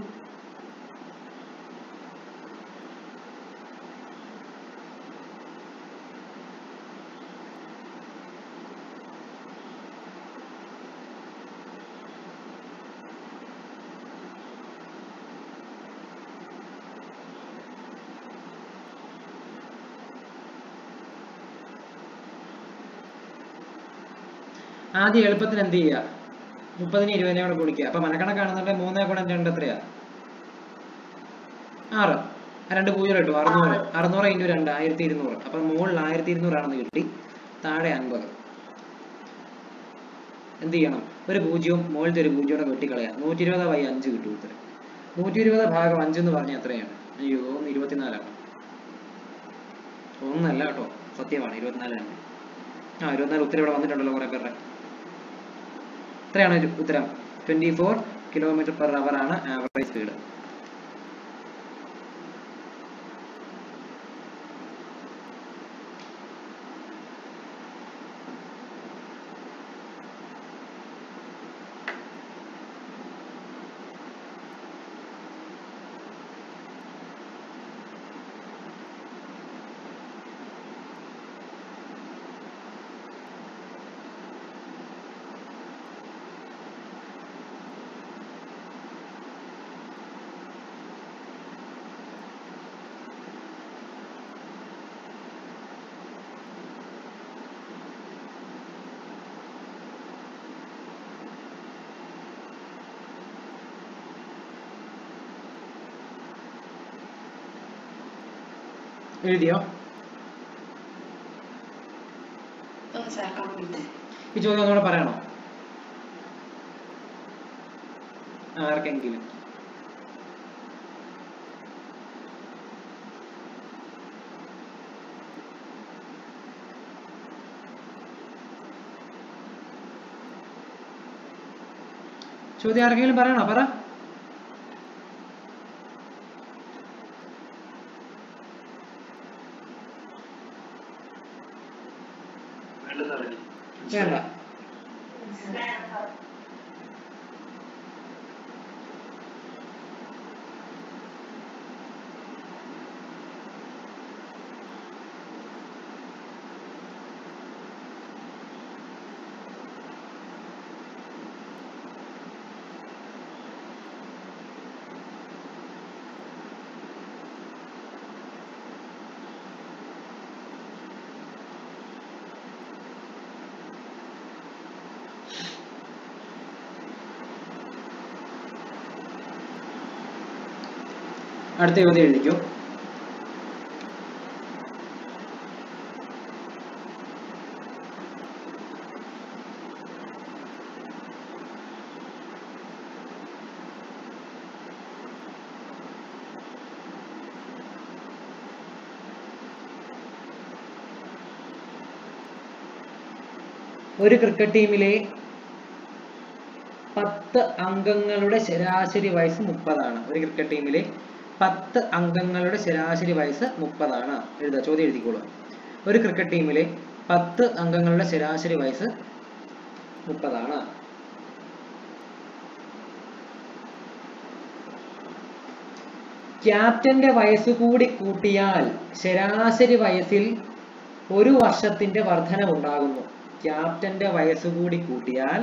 Speaker 1: ആദ്യം എളുപ്പത്തിന് എന്ത് ചെയ്യുക മുപ്പതിന് ഇരുപതിനെ കൂടെ കുടിക്കുക അപ്പൊ മനക്കണക്കാണെന്നുണ്ടെങ്കിൽ മൂന്നേ ഗുണം രണ്ട് എത്രയാ ആറ് ആ രണ്ട് പൂജ്യം കിട്ടും അറുന്നൂറ് അറുന്നൂറ് ഇൻറ്റു രണ്ട് ആയിരത്തി ഇരുന്നൂറ് അപ്പൊ മുകളിൽ ആയിരത്തി ഇരുന്നൂറാണെന്ന് കിട്ടി താഴെ അൻപത് എന്ത് ചെയ്യണം ഒരു പൂജ്യവും മുകളിലത്തെ ഒരു പൂജ്യം കൂടെ വെട്ടിക്കളയാം നൂറ്റി ഇരുപത് ബൈ അഞ്ച് കിട്ടും ഉത്തരം നൂറ്റി ഇരുപത് ഭാഗം അഞ്ച് എന്ന് പറഞ്ഞാൽ എത്രയാണ് അയ്യോ ഒന്ന് ഇരുപത്തിനാലാണ് ഒന്നല്ല കേട്ടോ സത്യമാണ് ഇരുപത്തിനാല് തന്നെ ആ ഇരുപത്തിനാല് ഉത്തരം ഇവിടെ വന്നിട്ടുണ്ടല്ലോ കുറെ പേരുടെ എത്രയാണ് ഒരു ഉത്തരം twenty four kilometre per hour ആണ് ആവറേജ് സ്പീഡ് എഴുതിയോ
Speaker 2: ഒന്ന് ചേർക്കാൻ വേണ്ടി
Speaker 1: ഈ ചോദ്യം ഒന്നുകൂടെ പറയണോ ആർക്കെങ്കിലും ചോദ്യം ആർക്കെങ്കിലും പറയണോ പറ വേണ്ട അടുത്ത ചോദ്യം എഴുതിക്കോ ഒരു ക്രിക്കറ്റ് ടീമിലെ പത്ത് അംഗങ്ങളുടെ ശരാശരി വയസ്സ് മുപ്പതാണ് ഒരു ക്രിക്കറ്റ് ടീമിലെ പത്ത് അംഗങ്ങളുടെ ശരാശരി വയസ്സ് മുപ്പതാണ് എഴുതുക ചോദ്യം എഴുതിക്കോളൂ ഒരു ക്രിക്കറ്റ് ടീമിലെ പത്ത് അംഗങ്ങളുടെ ശരാശരി വയസ്സ് മുപ്പതാണ് ക്യാപ്റ്റന്റെ വയസ്സ് കൂടി കൂട്ടിയാൽ ശരാശരി വയസ്സിൽ ഒരു വർഷത്തിന്റെ വർധനവുണ്ടാകുന്നു ക്യാപ്റ്റന്റെ വയസ്സ് കൂടി കൂട്ടിയാൽ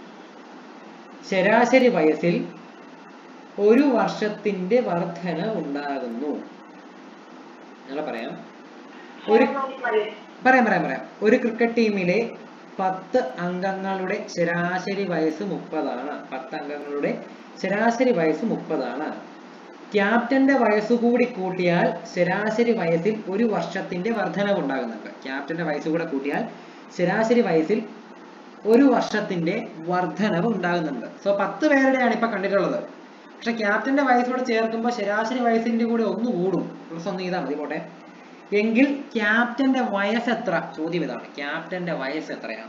Speaker 1: ശരാശരി വയസ്സിൽ ഒരു വർഷത്തിന്റെ വർധന ഉണ്ടാകുന്നു ഞങ്ങൾ പറയാം ഒരു പറയാം പറയാം പറയാം ഒരു ക്രിക്കറ്റ് ടീമിലെ പത്ത് അംഗങ്ങളുടെ ശരാശരി വയസ്സ് മുപ്പതാണ് പത്ത് അംഗങ്ങളുടെ ശരാശരി വയസ്സ് മുപ്പതാണ് ക്യാപ്റ്റന്റെ വയസ്സ് കൂടി കൂട്ടിയാൽ ശരാശരി വയസ്സിൽ ഒരു വർഷത്തിന്റെ വർധനവ് ഉണ്ടാകുന്നുണ്ട് ക്യാപ്റ്റന്റെ വയസ്സ് കൂടെ കൂട്ടിയാൽ ശരാശരി വയസ്സിൽ ഒരു വർഷത്തിന്റെ വർധനവ് ഉണ്ടാകുന്നുണ്ട് സോ പത്ത് പേരുടെയാണ് ഇപ്പൊ കണ്ടിട്ടുള്ളത് പക്ഷെ ക്യാപ്റ്റന്റെ വയസ്സോട് ചേർക്കുമ്പോൾ ശരാശരി വയസ്സിന്റെ കൂടെ ഒന്ന് കൂടും പ്ലസ് ഒന്ന് ചെയ്താൽ മതി പോട്ടെ എങ്കിൽ ക്യാപ്റ്റന്റെ വയസ്സ് എത്ര ചോദ്യം ഇതാണ് ക്യാപ്റ്റന്റെ വയസ്സ് എത്രയാണ്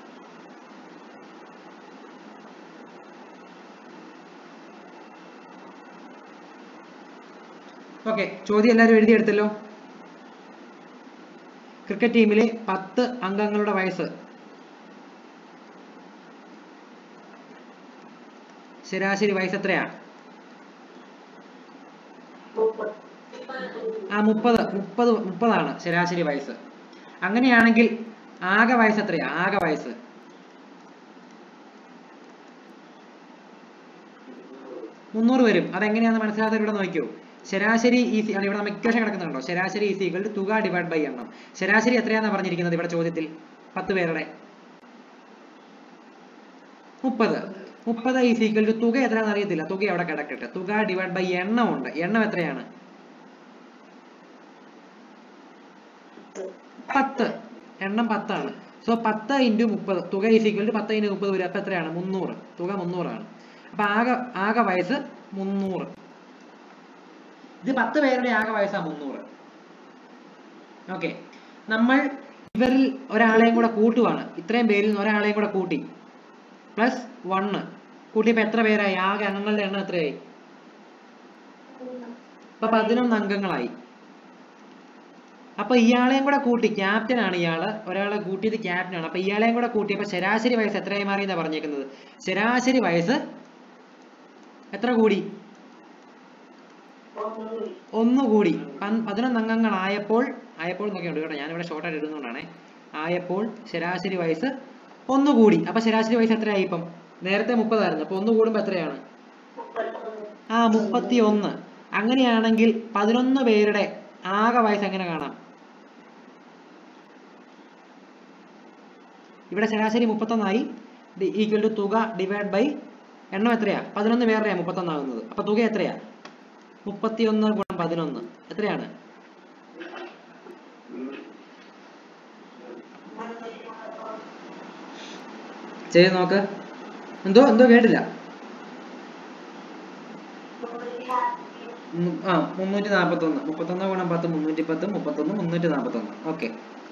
Speaker 1: ഓക്കെ ചോദ്യം എല്ലാവരും എഴുതിയെടുത്തല്ലോ ക്രിക്കറ്റ് ടീമിലെ പത്ത് അംഗങ്ങളുടെ വയസ്സ് ശരാശരി വയസ്സ് എത്രയാണ് ആ മുപ്പത് മുപ്പത് മുപ്പതാണ് ശരാശരി വയസ്സ് അങ്ങനെയാണെങ്കിൽ ആകെ വയസ്സ് എത്രയാ ആകെ വയസ്സ് മുന്നൂറ് വരും അതെങ്ങനെയാണെന്ന് മനസ്സിലാകാത്ത ഇവിടെ നോക്കിയോ ശരാശരി ഈസി ആണ് ഇവിടെ നമ്മൾ ഇക്വേഷൻ കിടക്കുന്നുണ്ടോ ശരാശരി ഈസി ഈക്വൽ ടു തുക ഡിവൈഡ് ബൈ എണ്ണം ശരാശരി എത്രയാണെന്ന് പറഞ്ഞിരിക്കുന്നത് ഇവിടെ ചോദ്യത്തിൽ പത്ത് പേരുടെ മുപ്പത് മുപ്പത് ഈസ് ഈക്വൽ ടു തുക എത്രയാണെന്ന് അറിയത്തില്ല തുക അവിടെ കിടക്കട്ടെ തുക ഡിവൈഡ് ബൈ എണ്ണം ഉണ്ട് എണ്ണം എത്രയാണ് പത്ത് എണ്ണം പത്താണ് സോ പത്ത് ഇൻറ്റു മുപ്പത് തുക ഈസ് ഈക്വൽ ടു പത്ത് ഇൻറ്റു മുപ്പത് വരും അപ്പൊ എത്രയാണ് മുന്നൂറ് തുക മുന്നൂറാണ് അപ്പൊ ആകെ ആകെ വയസ്സ് മുന്നൂറ് ഇത് പത്ത് പേരുടെ ആകെ വയസ്സാ മുന്നൂറ് ഓക്കെ നമ്മൾ ഇവരിൽ ഒരാളെയും കൂടെ കൂട്ടുവാണ് ഇത്രയും പേരിൽ നിന്ന് ഒരാളെയും കൂടെ കൂട്ടി പ്ലസ് വണ്ണ് കൂട്ടിയപ്പോൾ എത്ര പേരായി ആകെ അംഗങ്ങളുടെ എണ്ണം എത്രയായി ഇപ്പൊ പതിനൊന്ന് അംഗങ്ങളായി അപ്പൊ ഇയാളെയും കൂടെ കൂട്ടി ക്യാപ്റ്റൻ ആണ് ഇയാള് ഒരാളെ കൂട്ടിയത് ക്യാപ്റ്റൻ ആണ് അപ്പൊ ഇയാളെയും കൂടെ കൂട്ടിയപ്പോ ശരാശരി വയസ്സ് എത്രയായി മാറി എന്നാ പറഞ്ഞേക്കുന്നത് ശരാശരി വയസ്സ് എത്ര കൂടി ഒന്ന് കൂടി പൻ- പതിനൊന്ന് അംഗങ്ങളായപ്പോൾ ആയപ്പോൾ നോക്കിയുണ്ട് കേട്ടോ ഞാനിവിടെ ഷോർട്ടായിട്ട് ഇടുന്നതുകൊണ്ടാണേ ആയപ്പോൾ ശരാശരി വയസ്സ് ഒന്ന് കൂടി അപ്പൊ ശരാശരി വയസ്സ് എത്രയായി ഇപ്പം നേരത്തെ മുപ്പതായിരുന്നു അപ്പൊ ഒന്ന് കൂടുമ്പോ എത്രയാണ് ആ മുപ്പത്തി ഒന്ന് അങ്ങനെയാണെങ്കിൽ പതിനൊന്ന് പേരുടെ ആകെ വയസ്സ് എങ്ങനെ കാണാം ഇവിടെ ശരാശരി മുപ്പത്തൊന്നായി ഈക്വൽ ടു തുക ഡിവൈഡ് ബൈ എണ്ണം എത്രയാ പതിനൊന്ന് പേരുടെയാ മുപ്പത്തൊന്നാകുന്നത് അപ്പൊ തുക എത്രയാ മുപ്പത്തിയൊന്ന് ഗുണം പതിനൊന്ന് എത്രയാണ് ചെയ്ത് നോക്ക് എന്തോ എന്തോ കേട്ടില്ല ഉം, ആ മുന്നൂറ്റി നാപ്പത്തൊന്ന് മുപ്പത്തൊന്ന് ഗുണം പത്ത് മുന്നൂറ്റി പത്ത് മുപ്പത്തൊന്ന് മുന്നൂറ്റി നാപ്പത്തൊന്ന് ഓക്കെ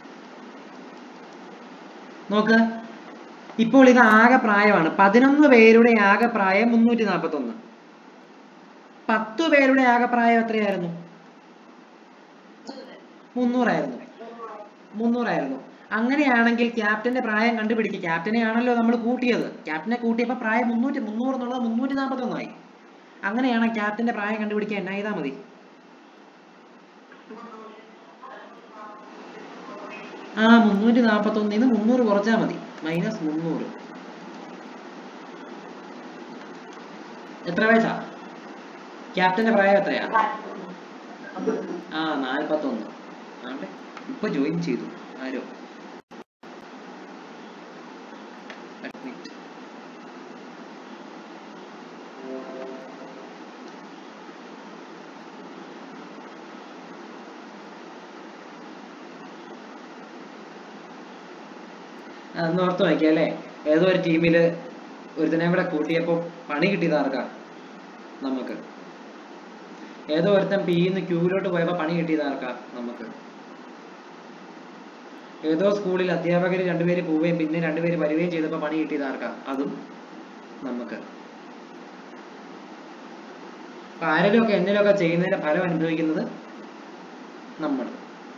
Speaker 1: നോക്ക് ഇപ്പോൾ ഇത് ആകെ പ്രായമാണ് പതിനൊന്ന് പേരുടെ ആകെ പ്രായം മുന്നൂറ്റി നാപ്പത്തൊന്ന് പത്ത് പേരുടെ ആകെ പ്രായം എത്രയായിരുന്നു മുന്നൂറായിരുന്നു മുന്നൂറായിരുന്നു അങ്ങനെയാണെങ്കിൽ ക്യാപ്റ്റന്റെ പ്രായം കണ്ടുപിടിക്കുക ക്യാപ്റ്റനെ ആണല്ലോ നമ്മൾ കൂട്ടിയത് ക്യാപ്റ്റനെ കൂട്ടിയപ്പോൾ പ്രായം മുന്നൂറ്റി മുന്നൂറ് എന്നുള്ളത് മുന്നൂറ്റി നാൽപ്പത്തൊന്നായി അങ്ങനെയാണ് ക്യാപ്റ്റന്റെ പ്രായം കണ്ടുപിടിക്കാൻ എന്നാ ചെയ്താൽ മതി ആ മുന്നൂറ്റി നാൽപ്പത്തൊന്നിന്ന് മുന്നൂറ് കുറച്ചാൽ മതി മൈനസ് മുന്നൂറ് എത്ര വയസ്സാ ക്യാപ്റ്റന്റെ പ്രായം എത്രയാ ആ നാൽപ്പത്തൊന്ന് ആണ്ടെ ഇപ്പൊ ജോയിൻ ചെയ്തു ആരോ Admit. ആ, ഒന്ന് ഓർത്ത് നോക്കിയാ അല്ലേ ഏതോ ഒരു ടീമില് ഒരുത്തനെ കൂടെ കൂട്ടിയപ്പോ പണി കിട്ടിയത് ആർക്കാ നമുക്ക് ഏതോ ഒരുത്തൻ പിന്ന് ക്യൂവിലോട്ട് പോയപ്പോ പണി കിട്ടിയത് ആർക്കാ നമുക്ക് ഏതോ സ്കൂളിൽ അധ്യാപകർ രണ്ടുപേര് പോവുകയും പിന്നെ രണ്ടുപേര് വരികയും ചെയ്തപ്പോ പണി കിട്ടിയത് ആർക്കാ അതും നമുക്ക് അപ്പൊ ആരെങ്കിലും ഒക്കെ എന്തെങ്കിലും ഒക്കെ ചെയ്യുന്നതിന്റെ ഫലം അനുഭവിക്കുന്നത് നമ്മൾ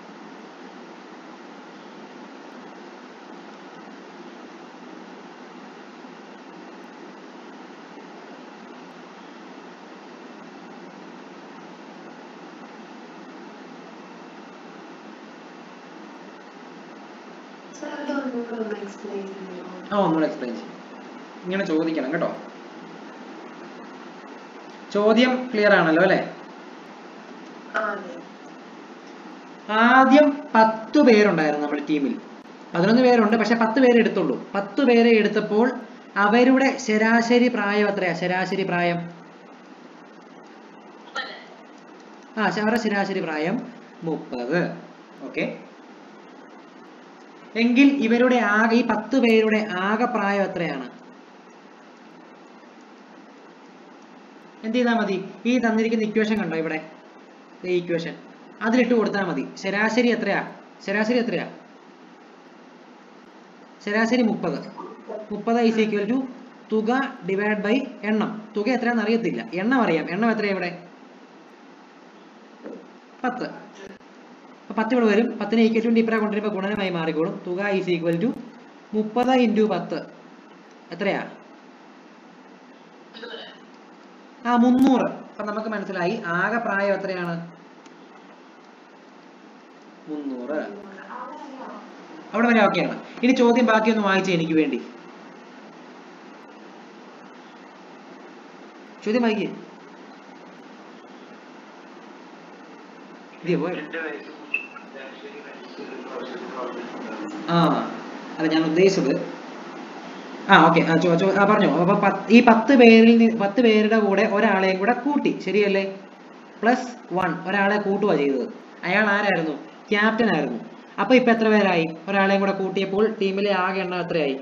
Speaker 2: Sir, അത് ഒന്നുകൂടെ ഒന്ന് explain ചെയ്യുമോ?
Speaker 1: ആ ഒന്നുകൂടെ എക്സ്പ്ലെയിൻ ചെയ്യും ഇങ്ങനെ ചോദിക്കണം കേട്ടോ ചോദ്യം ക്ലിയർ ആണല്ലോ അല്ലേ
Speaker 2: ആ, അതെ.
Speaker 1: ആദ്യം പത്ത് പേരുണ്ടായിരുന്നു നമ്മുടെ ടീമിൽ പതിനൊന്ന് പേരുണ്ട് പക്ഷെ പത്ത് പേരെ എടുത്തുള്ളൂ പത്ത് പേരെ എടുത്തപ്പോൾ അവരുടെ ശരാശരി പ്രായം എത്രയാ ശരാശരി പ്രായം ആ ശ- അവരുടെ ശരാശരി പ്രായം മുപ്പത് ഓക്കെ എങ്കിൽ ഇവരുടെ ആകെ ഈ പത്ത് പേരുടെ ആകെ പ്രായം എത്രയാണ് എന്ത് ചെയ്താൽ മതി ഈ തന്നിരിക്കുന്ന ഇക്വേഷൻ കണ്ടോ ഇവിടെ ഈ ഇക്വേഷൻ അതിലിട്ട് കൊടുത്താൽ മതി ശരാശരി എത്രയാ ശരാശരി എത്രയാ ശരാശരി മുപ്പത് മുപ്പത് ഈസ് ഈക്വൽ ടു തുക ഡിവൈഡ് ബൈ എണ്ണം തുക എത്രയാണെന്ന് അറിയത്തില്ല എണ്ണം അറിയാം എണ്ണം എത്രയാ ഇവിടെ പത്ത് അപ്പൊ പത്ത് ഇവിടെ വരും പത്തിന് ഈക്വൽ ടു ഇപ്പറ കൊണ്ടുവരുമ്പോൾ ഗുണനമായി മാറിക്കോളും തുക ഈസ് ഈക്വൽ ടു മുപ്പത് ഇൻറ്റു പത്ത് എത്രയാ ആ മുന്നൂറ് അപ്പൊ നമുക്ക് മനസ്സിലായി ആകെ പ്രായം എത്രയാണ് മുന്നൂറ് അവിടെ വരെ ഓക്കെയാണ് ഇനി ചോദ്യം ബാക്കിയൊന്ന് വായിച്ചേ എനിക്ക് വേണ്ടി ചോദ്യം വായിക്കേ ഇതേ പോയോ? ആ അല്ല ഞാൻ ഉദ്ദേശിച്ചത് ആ ഓക്കെ ആ ചോ ചോ ആ പറഞ്ഞോ അപ്പൊ പത്ത് ഈ പത്ത് പേരിൽ നി- പത്ത് പേരുടെ കൂടെ ഒരാളെയും കൂടെ കൂട്ടി ശരിയല്ലേ പ്ലസ് വൺ ഒരാളെ കൂട്ടുക ചെയ്തത് അയാൾ ആരായിരുന്നു ക്യാപ്റ്റൻ ആയിരുന്നു അപ്പൊ ഇപ്പൊ എത്ര പേരായി ഒരാളെയും കൂടെ കൂട്ടിയപ്പോൾ ടീമിലെ ആകെ എണ്ണം എത്രയായി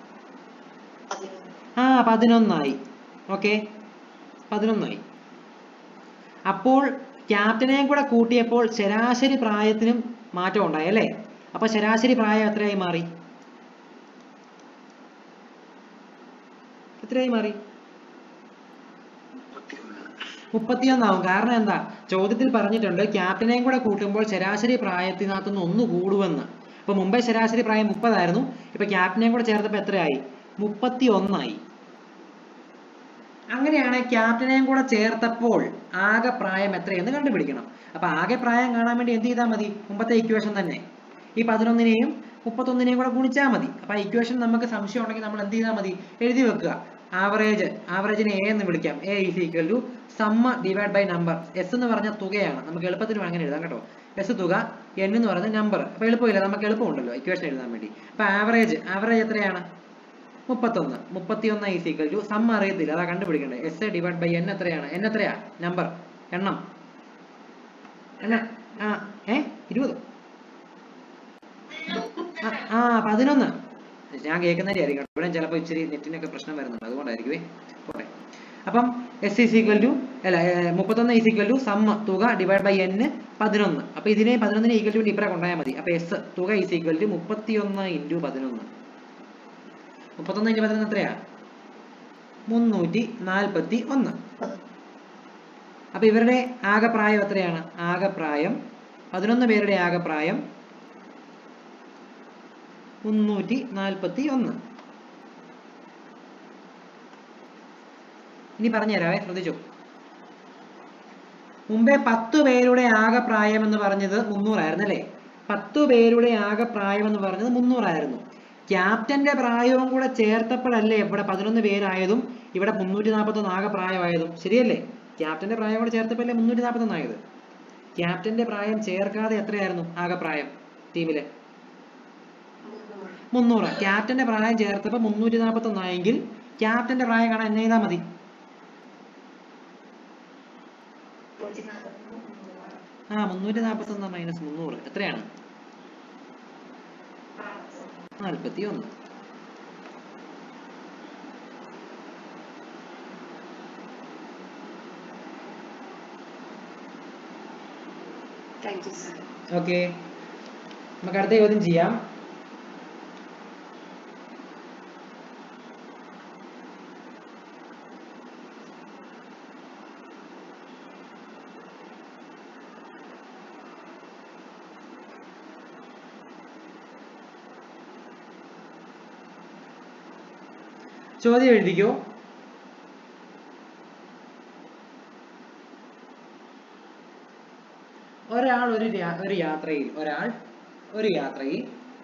Speaker 1: ആ പതിനൊന്നായി ഓക്കെ പതിനൊന്നായി അപ്പോൾ ക്യാപ്റ്റനെയും കൂടെ കൂട്ടിയപ്പോൾ ശരാശരി പ്രായത്തിനും മാറ്റം ഉണ്ടായി അല്ലേ അപ്പൊ ശരാശരി പ്രായം എത്രയായി മാറി എത്രയായി മാറി മുപ്പത്തിയൊന്നാവും കാരണം എന്താ ചോദ്യത്തിൽ പറഞ്ഞിട്ടുണ്ട് ക്യാപ്റ്റനെയും കൂടെ കൂട്ടുമ്പോൾ ശരാശരി പ്രായത്തിനകത്തുനിന്ന് ഒന്ന് കൂടുമെന്ന് ഇപ്പൊ മുമ്പേ ശരാശരി പ്രായം മുപ്പതായിരുന്നു ഇപ്പൊ ക്യാപ്റ്റനെയും കൂടെ ചേർത്തപ്പോൾ എത്രയായി മുപ്പത്തി ഒന്നായി അങ്ങനെയാണ് ക്യാപ്റ്റനെയും കൂടെ ചേർത്തപ്പോൾ ആകെ പ്രായം എത്രയെന്ന് കണ്ടുപിടിക്കണം അപ്പൊ ആകെ പ്രായം കാണാൻ വേണ്ടി എന്ത് ചെയ്താൽ മതി മുമ്പത്തെ ഇക്വേഷൻ തന്നെ ഈ പതിനൊന്നിനെയും മുപ്പത്തൊന്നിനെയും കൂടെ ഗുണിച്ചാൽ മതി അപ്പൊ ഇക്വേഷൻ നമുക്ക് സംശയം ഉണ്ടെങ്കിൽ നമ്മൾ എന്ത് ചെയ്താൽ മതി എഴുതി വെക്കുക ആവറേജ് ആവറേജിനെ എ എന്ന് വിളിക്കാം എ ഈസ് ഈക്വൽ ടു സമ്മ ഡിവൈഡ് ബൈ നമ്പർ എസ് എന്ന് പറഞ്ഞ തുകയാണ് നമുക്ക് എളുപ്പത്തിന് അങ്ങനെ എഴുതാം കേട്ടോ എസ് തുക എൻ എന്ന് പറയുന്നത് നമ്പർ അപ്പൊ എളുപ്പമില്ല നമുക്ക് എളുപ്പമുണ്ടല്ലോ ഇക്വേഷൻ എഴുതാൻ വേണ്ടി അപ്പൊ ആവറേജ് ആവറേജ് എത്രയാണ് മുപ്പത്തൊന്ന് മുപ്പത്തിയൊന്ന് ഈസ് ഈക്വൽ ടു സം അറിയത്തില്ല അതാ കണ്ടുപിടിക്കണ്ടേ എസ് ഡിവൈഡ് ബൈ എൻ എത്രയാണ് എൻ എത്രയാ നമ്പർ എണ്ണം എണ്ണ ആ ഏ ഇരുപത് ആ, ആ പതിനൊന്ന് ഞാൻ കേൾക്കുന്നതിന്റെ ആയിരിക്കും ഇവിടെ ചിലപ്പോൾ ഇച്ചിരി നെറ്റിനൊക്കെ പ്രശ്നം വരുന്നുണ്ട് അതുകൊണ്ടായിരിക്കുമേ പോട്ടെ അപ്പം എസ് ഈസ് ഈക്വൽ ടു അല്ല മുപ്പത്തൊന്ന് ഈസ് ഈക്വൽ ടു സമ്മ തുക ഡിവൈഡ് ബൈ എൻ പതിനൊന്ന് അപ്പൊ ഇതിനെ പതിനൊന്നിനെ ഈക്വൽ ടു ഇപ്പറ കൊണ്ടായാൽ മതി അപ്പൊ എസ് തുക ഈസ് ഈക്വൽ ടു മുപ്പത്തിയൊന്ന് ഇൻറ്റു പതിനൊന്ന് മുപ്പത്തൊന്ന് ഇൻറ്റു പതിനൊന്ന് എത്രയാ മുന്നൂറ്റി നാൽപ്പത്തി ഒന്ന് അപ്പൊ ഇവരുടെ ആകെ പ്രായം എത്രയാണ് ആകെ പ്രായം പതിനൊന്ന് പേരുടെ ആകെ പ്രായം മുന്നൂറ്റി നാൽപ്പത്തി ഒന്ന് ഇനി പറഞ്ഞു തരാവേ ശ്രദ്ധിച്ചു മുമ്പേ പത്ത് പേരുടെ ആകെ പ്രായം എന്ന് പറഞ്ഞത് മുന്നൂറായിരുന്നു അല്ലേ പത്ത് പേരുടെ ആകെ പ്രായം എന്ന് പറഞ്ഞത് മുന്നൂറായിരുന്നു ക്യാപ്റ്റന്റെ പ്രായവും കൂടെ ചേർത്തപ്പോഴല്ലേ ഇവിടെ പതിനൊന്ന് പേരായതും ഇവിടെ മുന്നൂറ്റി നാൽപ്പത്തൊന്ന് ആകെ പ്രായമായതും ശരിയല്ലേ ക്യാപ്റ്റന്റെ പ്രായം കൂടെ ചേർത്തപ്പോഴല്ലേ മുന്നൂറ്റി നാൽപ്പത്തൊന്ന് ആയത് ക്യാപ്റ്റന്റെ പ്രായം ചേർക്കാതെ എത്രയായിരുന്നു ആകെ പ്രായം ടീമിലെ
Speaker 2: മുന്നൂറ്
Speaker 1: മുന്നൂറ് ക്യാപ്റ്റന്റെ പ്രായം ചേർത്തപ്പോൾ മുന്നൂറ്റി നാൽപ്പത്തൊന്ന് ആയെങ്കിൽ ക്യാപ്റ്റന്റെ പ്രായം കാണാൻ എന്നെ ചെയ്താൽ മതി ആ മുന്നൂറ്റി നാൽപ്പത്തൊന്ന് മൈനസ് മുന്നൂറ് എത്രയാണ് നാൽപ്പത്തി ഒന്ന്
Speaker 2: താങ്ക് യു സർ
Speaker 1: ഓക്കെ നമുക്ക് അടുത്ത ചോദ്യം ചെയ്യാം ചോദ്യം എഴുതിക്കോ ഒരാൾ ഒരു രാ- ഒരു യാത്രയിൽ ഒരാൾ ഒരു യാത്രയിൽ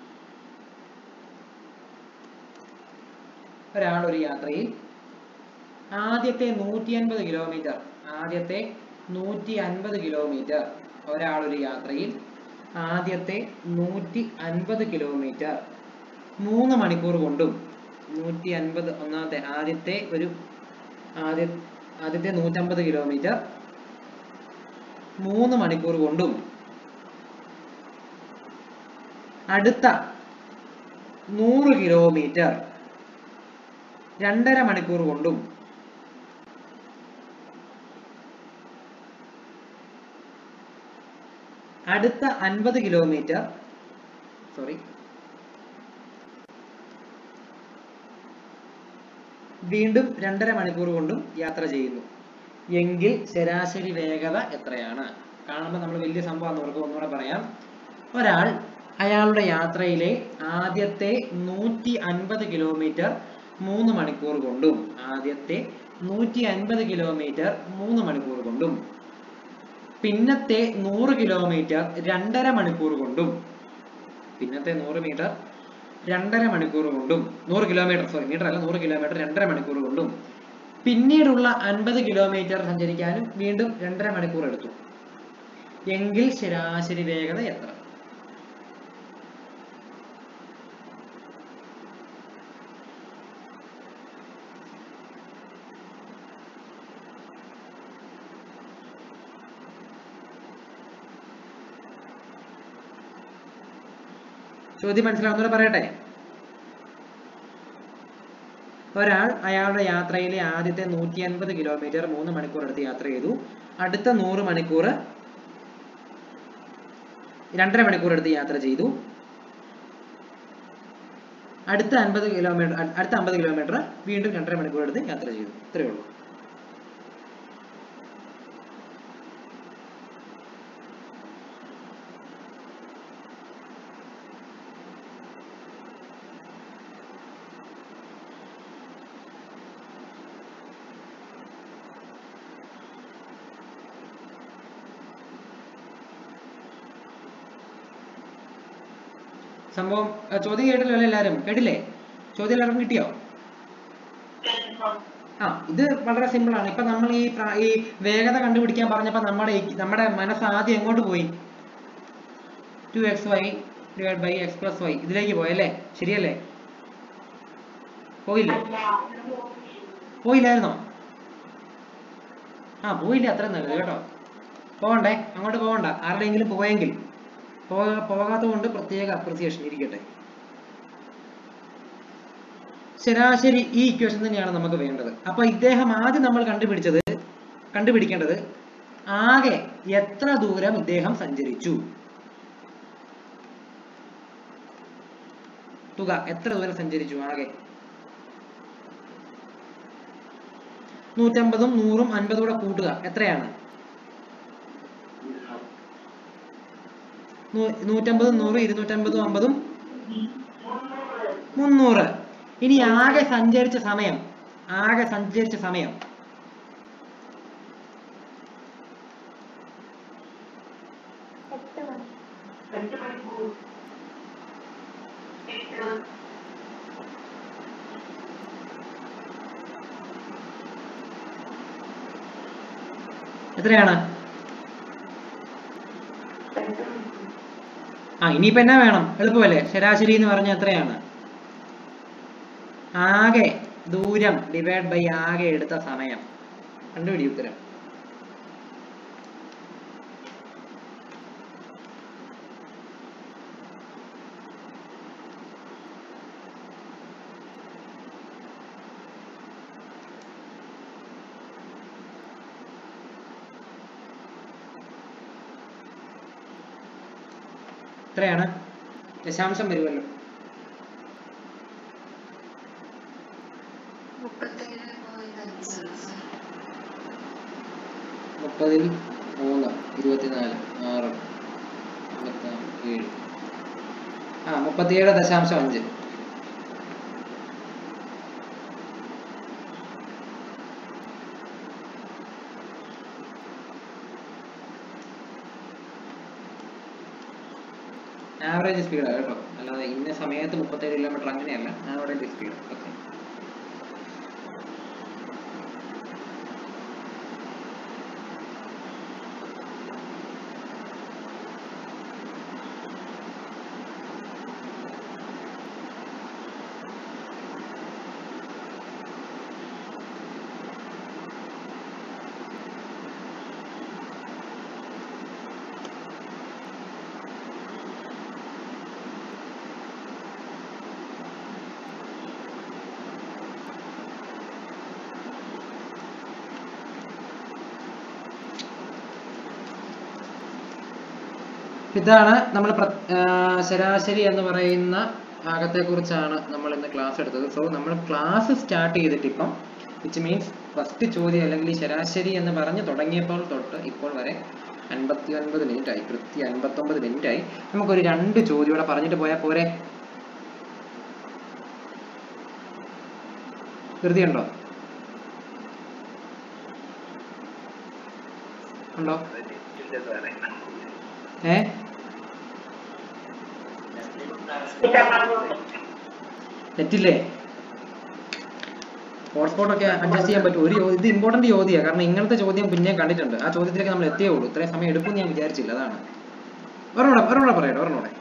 Speaker 1: ഒരാൾ ഒരു യാത്രയിൽ ആദ്യത്തെ നൂറ്റി അൻപത് കിലോമീറ്റർ ആദ്യത്തെ നൂറ്റി അൻപത് കിലോമീറ്റർ ഒരാൾ ഒരു യാത്രയിൽ ആദ്യത്തെ നൂറ്റി അൻപത് കിലോമീറ്റർ മൂന്ന് മണിക്കൂർ കൊണ്ടും നൂറ്റി അൻപത് ഒന്നാമത്തെ ആദ്യത്തെ ഒരു ആദ്യ ആദ്യത്തെ നൂറ്റമ്പത് കിലോമീറ്റർ മൂന്ന് മണിക്കൂർ കൊണ്ടും അടുത്ത നൂറ് കിലോമീറ്റർ രണ്ടര മണിക്കൂർ കൊണ്ടും അടുത്ത അൻപത് കിലോമീറ്റർ സോറി വീണ്ടും രണ്ടര മണിക്കൂർ കൊണ്ടും യാത്ര ചെയ്യുന്നു എങ്കിൽ ശരാശരി വേഗത എത്രയാണ് കാണുമ്പോൾ നമ്മൾ വലിയ സംഭവം ഓർക്കും ഒന്നുകൂടെ പറയാം ഒരാൾ അയാളുടെ യാത്രയിലെ ആദ്യത്തെ നൂറ്റി അൻപത് കിലോമീറ്റർ മൂന്ന് മണിക്കൂർ കൊണ്ടും ആദ്യത്തെ നൂറ്റി അൻപത് കിലോമീറ്റർ മൂന്ന് മണിക്കൂർ കൊണ്ടും പിന്നത്തെ നൂറ് കിലോമീറ്റർ രണ്ടര മണിക്കൂർ കൊണ്ടും പിന്നത്തെ നൂറ് മീറ്റർ രണ്ടര മണിക്കൂർ കൊണ്ടും നൂറ് കിലോമീറ്റർ സോറി മീറ്റർ അല്ല നൂറ് കിലോമീറ്റർ രണ്ടര മണിക്കൂർ കൊണ്ടും പിന്നീടുള്ള അൻപത് കിലോമീറ്റർ സഞ്ചരിക്കാനും വീണ്ടും രണ്ടര മണിക്കൂർ എടുത്തു എങ്കിൽ ശരാശരി വേഗത എത്ര ചോദ്യം മനസ്സിലാവുന്നവരെ പറയട്ടെ ഒരാൾ അയാളുടെ യാത്രയിലെ ആദ്യത്തെ നൂറ്റി അൻപത് കിലോമീറ്റർ മൂന്ന് മണിക്കൂർ എടുത്ത് യാത്ര ചെയ്തു അടുത്ത നൂറ് മണിക്കൂർ രണ്ടര മണിക്കൂർ എടുത്ത് യാത്ര ചെയ്തു അടുത്ത അൻപത് കിലോമീറ്റർ അടുത്ത അമ്പത് കിലോമീറ്റർ വീണ്ടും രണ്ടര മണിക്കൂർ എടുത്ത് യാത്ര ചെയ്തു ഇത്രയേ ഉള്ളൂ സംഭവം ആ, ചോദ്യം കേട്ടല്ലോ എല്ലാവരും കേട്ടില്ലേ ചോദ്യം എല്ലാവർക്കും കിട്ടിയോ ആ ഇത് വളരെ സിമ്പിൾ ആണ് ഇപ്പൊ നമ്മൾ ഈ പ്രാ- ഈ വേഗത കണ്ടുപിടിക്കാൻ പറഞ്ഞപ്പോ നമ്മുടെ ഈ- നമ്മുടെ മനസ്സ് ആദ്യം എങ്ങോട്ട് പോയി two X Y divide by X plus Y ഇതിലേക്ക് പോയല്ലേ ശരിയല്ലേ പോയില്ലേ പോയില്ലായിരുന്നോ ആ പോയില്ല അത്ര നല്ലത് കേട്ടോ പോകണ്ടേ അങ്ങോട്ട് പോകണ്ട ആരുടെയെങ്കിലും പോയെങ്കിൽ പോകാ പോകാത്തത് കൊണ്ട് പ്രത്യേക അപ്രിസിയേഷൻ ഇരിക്കട്ടെ ശരാശരി ഈ ഇക്വേഷൻ തന്നെയാണ് നമുക്ക് വേണ്ടത് അപ്പൊ ഇദ്ദേഹം ആദ്യം നമ്മൾ കണ്ടുപിടിച്ചത് കണ്ടുപിടിക്കേണ്ടത് ആകെ എത്ര ദൂരം ഇദ്ദേഹം സഞ്ചരിച്ചു തുക എത്ര ദൂരം സഞ്ചരിച്ചു ആകെ നൂറ്റമ്പതും നൂറും അൻപതും കൂടെ കൂട്ടുക എത്രയാണ് നൂ- നൂറ്റമ്പതും നൂറും ഇരുന്നൂറ്റമ്പതും അമ്പതും മുന്നൂറ് ഇനി ആകെ സഞ്ചരിച്ച സമയം ആകെ സഞ്ചരിച്ച സമയം എത്രയാണ് ആ ഇനിയിപ്പോ എന്നാ വേണം എളുപ്പമല്ലേ ശരാശരി എന്ന് പറഞ്ഞാൽ എത്രയാണ് ആകെ ദൂരം ഡിവൈഡ് ബൈ ആകെ എടുത്ത സമയം കണ്ടുപിടി ഉത്തരം എത്രയാണ് ദശാംശം വരുമല്ലോ
Speaker 2: മുപ്പത്തേഴ് പോയിന്റ് അഞ്ച്
Speaker 1: മുപ്പതിൽ മൂന്ന് ഇരുപത്തിനാല് ആറ് അമ്പത്താറ് ഏഴ് ആ മുപ്പത്തിയേഴ് ദശാംശം അഞ്ച് ആവറേജ് സ്പീഡാണ് കേട്ടോ അല്ലാതെ ഇന്ന സമയത്ത് മുപ്പത്തേഴ് കിലോമീറ്റർ അങ്ങനെയല്ല ആവറേജ് സ്പീഡ് ഓക്കെ ഇതാണ് നമ്മൾ ശരാശരി എന്ന് പറയുന്ന ഭാഗത്തെക്കുറിച്ചാണ് നമ്മൾ ഇന്ന് ക്ലാസ് എടുത്തത് സോ നമ്മൾ ക്ലാസ് സ്റ്റാർട്ട് ചെയ്തിട്ട് ഇപ്പം വിച്ച് മീൻസ് ഫസ്റ്റ് ചോദ്യം അല്ലെങ്കിൽ ഈ ശരാശരി എന്ന് പറഞ്ഞ് തുടങ്ങിയപ്പോൾ തൊട്ട് ഇപ്പോൾ വരെ അൻപത്തി ഒൻപത് മിനിറ്റ് ആയി കൃത്യം അൻപത്തൊമ്പത് മിനിറ്റ് ആയി നമുക്കൊരു രണ്ട് ചോദ്യം കൂടെ പറഞ്ഞിട്ട് പോയാൽ പോരെ ധൃതിയുണ്ടോ ഉണ്ടോ ഏ തെറ്റില്ലേ ഹോട്ട്സ്പോട്ട് ഒക്കെ അഡ്ജസ്റ്റ് ചെയ്യാൻ പറ്റും ഒരു ചോ- ഇത് ഇമ്പോർട്ടന്റ് ചോദ്യമാണ് കാരണം ഇങ്ങനത്തെ ചോദ്യം പിന്നെ കണ്ടിട്ടുണ്ട് ആ ചോദ്യത്തിലേക്ക് നമ്മൾ എത്തിയേ ഉള്ളൂ ഇത്രയും സമയം എടുക്കും ഞാൻ വിചാരിച്ചില്ല അതാണ് ഒരെണ്ണൂടെ ഒരെണ്ണൂടെ പറയട്ടെ ഒരെണ്ണൂടെ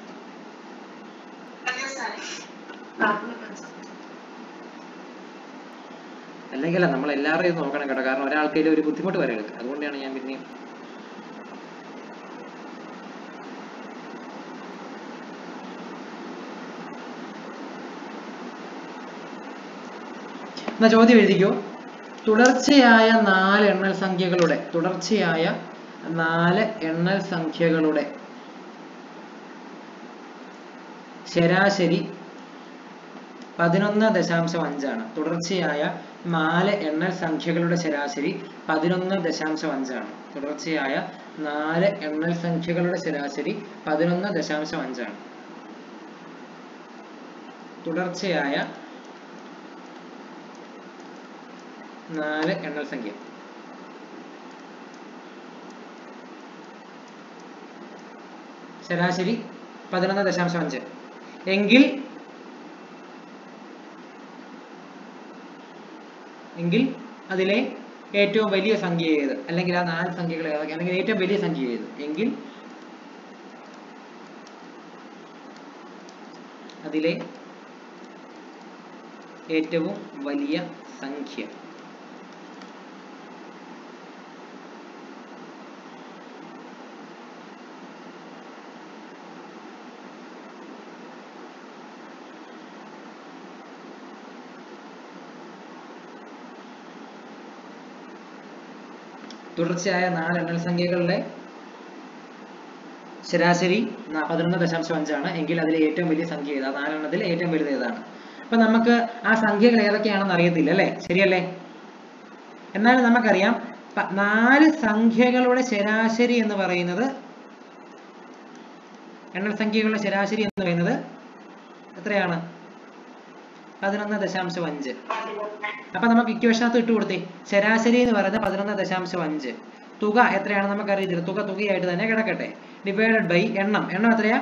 Speaker 1: അല്ലെങ്കിൽ അല്ല നമ്മൾ എല്ലാവരെയും ഇത് നോക്കണം കേട്ടോ കാരണം ഒരാൾക്കതിൽ ഒരു ബുദ്ധിമുട്ട് വരരുത് അതുകൊണ്ടാണ് ഞാൻ പിന്നെയും എന്നാ ചോദ്യം എഴുതിക്കോ തുടർച്ചയായ നാല് എണ്ണൽ സംഖ്യകളുടെ തുടർച്ചയായ നാല് എണ്ണൽ സംഖ്യകളുടെ ശരാശരി പതിനൊന്ന് ദശാംശം അഞ്ചാണ് തുടർച്ചയായ നാല് എണ്ണൽ സംഖ്യകളുടെ ശരാശരി പതിനൊന്ന് ദശാംശം അഞ്ചാണ് തുടർച്ചയായ നാല് എണ്ണൽ സംഖ്യകളുടെ ശരാശരി പതിനൊന്ന് ദശാംശം അഞ്ചാണ് തുടർച്ചയായ നാല് എണ്ണൽ സംഖ്യ ശരാശരി പതിനൊന്ന് ദശാംശം അഞ്ച് എങ്കിൽ എങ്കിൽ അതിലെ ഏറ്റവും വലിയ സംഖ്യ ഏത് അല്ലെങ്കിൽ ആ നാല് സംഖ്യകൾ ഏതൊക്കെ അല്ലെങ്കിൽ ഏറ്റവും വലിയ സംഖ്യ ഏത് എങ്കിൽ അതിലെ ഏറ്റവും വലിയ സംഖ്യ തുടർച്ചയായ നാല് എണ്ണൽ സംഖ്യകളുടെ ശരാശരി ന- പതിനൊന്ന് ദശാംശം അഞ്ചാണ് എങ്കിൽ അതിലെ ഏറ്റവും വലിയ സംഖ്യ ഏതാ നാലെണ്ണത്തിൽ ഏറ്റവും വലുത് ഏതാണ് അപ്പൊ നമുക്ക് ആ സംഖ്യകൾ ഏതൊക്കെയാണെന്ന് അറിയത്തില്ല അല്ലേ ശരിയല്ലേ എന്നാലും നമുക്കറിയാം പ- നാല് സംഖ്യകളുടെ ശരാശരി എന്ന് പറയുന്നത് എണ്ണൽ സംഖ്യകളുടെ ശരാശരി എന്ന് പറയുന്നത് എത്രയാണ് പതിനൊന്ന് ദശാംശം അഞ്ച് അപ്പൊ നമുക്ക് ഇക്വേഷനകത്ത് ഇട്ട് കൊടുത്തേ ശരാശരി എന്ന് പറയുന്നത് പതിനൊന്ന് ദശാംശം അഞ്ച് തുക എത്രയാണെന്ന് നമുക്ക് അറിയത്തില്ല തുക തുകയായിട്ട് തന്നെ കിടക്കട്ടെ ഡിവൈഡഡ് ബൈ എണ്ണം എണ്ണം എത്രയാ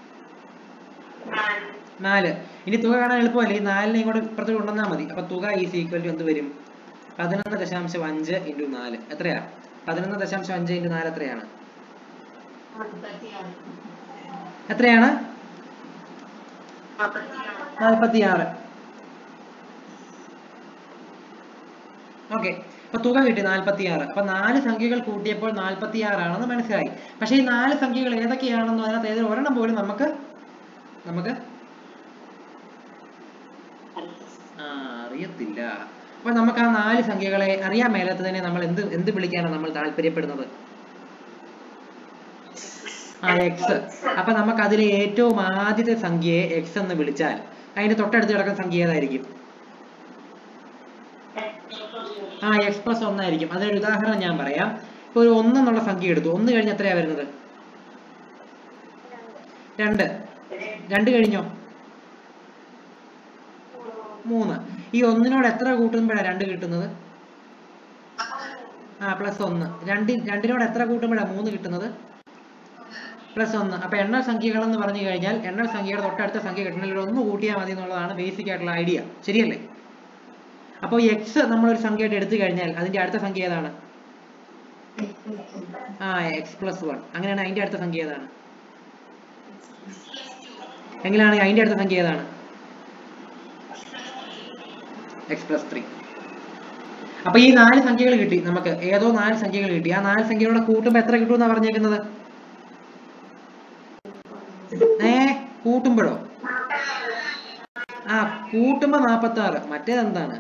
Speaker 1: നാല് ഇനി തുക കാണാൻ എളുപ്പമല്ലേ ഈ നാലിനെ ഇങ്ങോട്ട് ഇപ്പുറത്ത് കൊണ്ടുവന്നാൽ മതി അപ്പൊ തുക ഈസ് ഈക്വൽ ടു എന്ത് വരും പതിനൊന്ന് ദശാംശം അഞ്ച് ഇൻറ്റു നാല് എത്രയാ പതിനൊന്ന് ദശാംശം അഞ്ച് ഇൻറ്റു നാല് എത്രയാണ്
Speaker 2: അമ്പത്തിയാറ്
Speaker 1: എത്രയാണ്
Speaker 2: നാപ്പത്തിയാറ്
Speaker 1: നാൽപ്പത്തി ആറ് ഓക്കെ അപ്പൊ തുക കിട്ടി നാൽപ്പത്തി ആറ് അപ്പൊ നാല് സംഖ്യകൾ കൂട്ടിയപ്പോൾ നാൽപ്പത്തി ആറാണെന്ന് മനസ്സിലായി പക്ഷെ ഈ നാല് സംഖ്യകൾ ഏതൊക്കെയാണെന്ന് അതിനകത്ത് ഏതൊരു ഒരെണ്ണം പോലും നമുക്ക് നമുക്ക് ആ അറിയത്തില്ല അപ്പൊ നമുക്ക് ആ നാല് സംഖ്യകളെ അറിയാൻ മേലാത്തതിനെ നമ്മൾ എന്ത് എന്ത് വിളിക്കാനാണ് നമ്മൾ താല്പര്യപ്പെടുന്നത് ആ എക്സ് അപ്പൊ നമുക്ക് അതിലെ ഏറ്റവും ആദ്യത്തെ സംഖ്യയെ എക്സ് എന്ന് വിളിച്ചാൽ അതിന്റെ തൊട്ടടുത്ത് കിടക്കുന്ന സംഖ്യ ഏതായിരിക്കും ആ എക്സ് പ്ലസ് ഒന്നായിരിക്കും അതിനൊരു ഉദാഹരണം ഞാൻ പറയാം ഇപ്പൊ ഒരു ഒന്ന് എന്നുള്ള സംഖ്യ എടുത്തു ഒന്ന് കഴിഞ്ഞ് എത്രയാ വരുന്നത് രണ്ട് രണ്ട് കഴിഞ്ഞോ മൂന്ന് ഈ ഒന്നിനോട് എത്ര കൂട്ടുമ്പോഴാണ് രണ്ട് കിട്ടുന്നത് ആ പ്ലസ് ഒന്ന് രണ്ട് രണ്ടിനോട് എത്ര കൂട്ടുമ്പോഴാണ് മൂന്ന് കിട്ടുന്നത് പ്ലസ് ഒന്ന് അപ്പൊ എണ്ണൽ സംഖ്യകൾ എന്ന് പറഞ്ഞു കഴിഞ്ഞാൽ എണ്ണൽ സംഖ്യയുടെ തൊട്ടടുത്ത സംഖ്യ കിട്ടണമെങ്കിൽ ഒന്ന് കൂട്ടിയാൽ മതി എന്നുള്ളതാണ് ബേസിക് ആയിട്ടുള്ള ഐഡിയ ശരിയല്ലേ അപ്പോൾ എക്സ് നമ്മൾ ഒരു സംഖ്യയായിട്ട് എടുത്തു കഴിഞ്ഞാൽ അതിന്റെ അടുത്ത സംഖ്യ ഏതാണ് ആ എക്സ് പ്ലസ് വൺ അങ്ങനെയാണ് അതിന്റെ അടുത്ത സംഖ്യ ഏതാണ് എങ്കിലാണ് അതിന്റെ അടുത്ത സംഖ്യ ഏതാണ് എക്സ് പ്ലസ് ത്രീ അപ്പൊ ഈ നാല് സംഖ്യകൾ കിട്ടി നമുക്ക് ഏതോ നാല് സംഖ്യകൾ കിട്ടി ആ നാല് സംഖ്യകളോട് കൂട്ടുമ്പോ എത്ര കിട്ടുമെന്നാ പറഞ്ഞേക്കുന്നത് ഏ കൂട്ടുമ്പോഴോ ആ കൂട്ടുമ്പോ നാപ്പത്തി ആറ് മറ്റേതെന്താണ്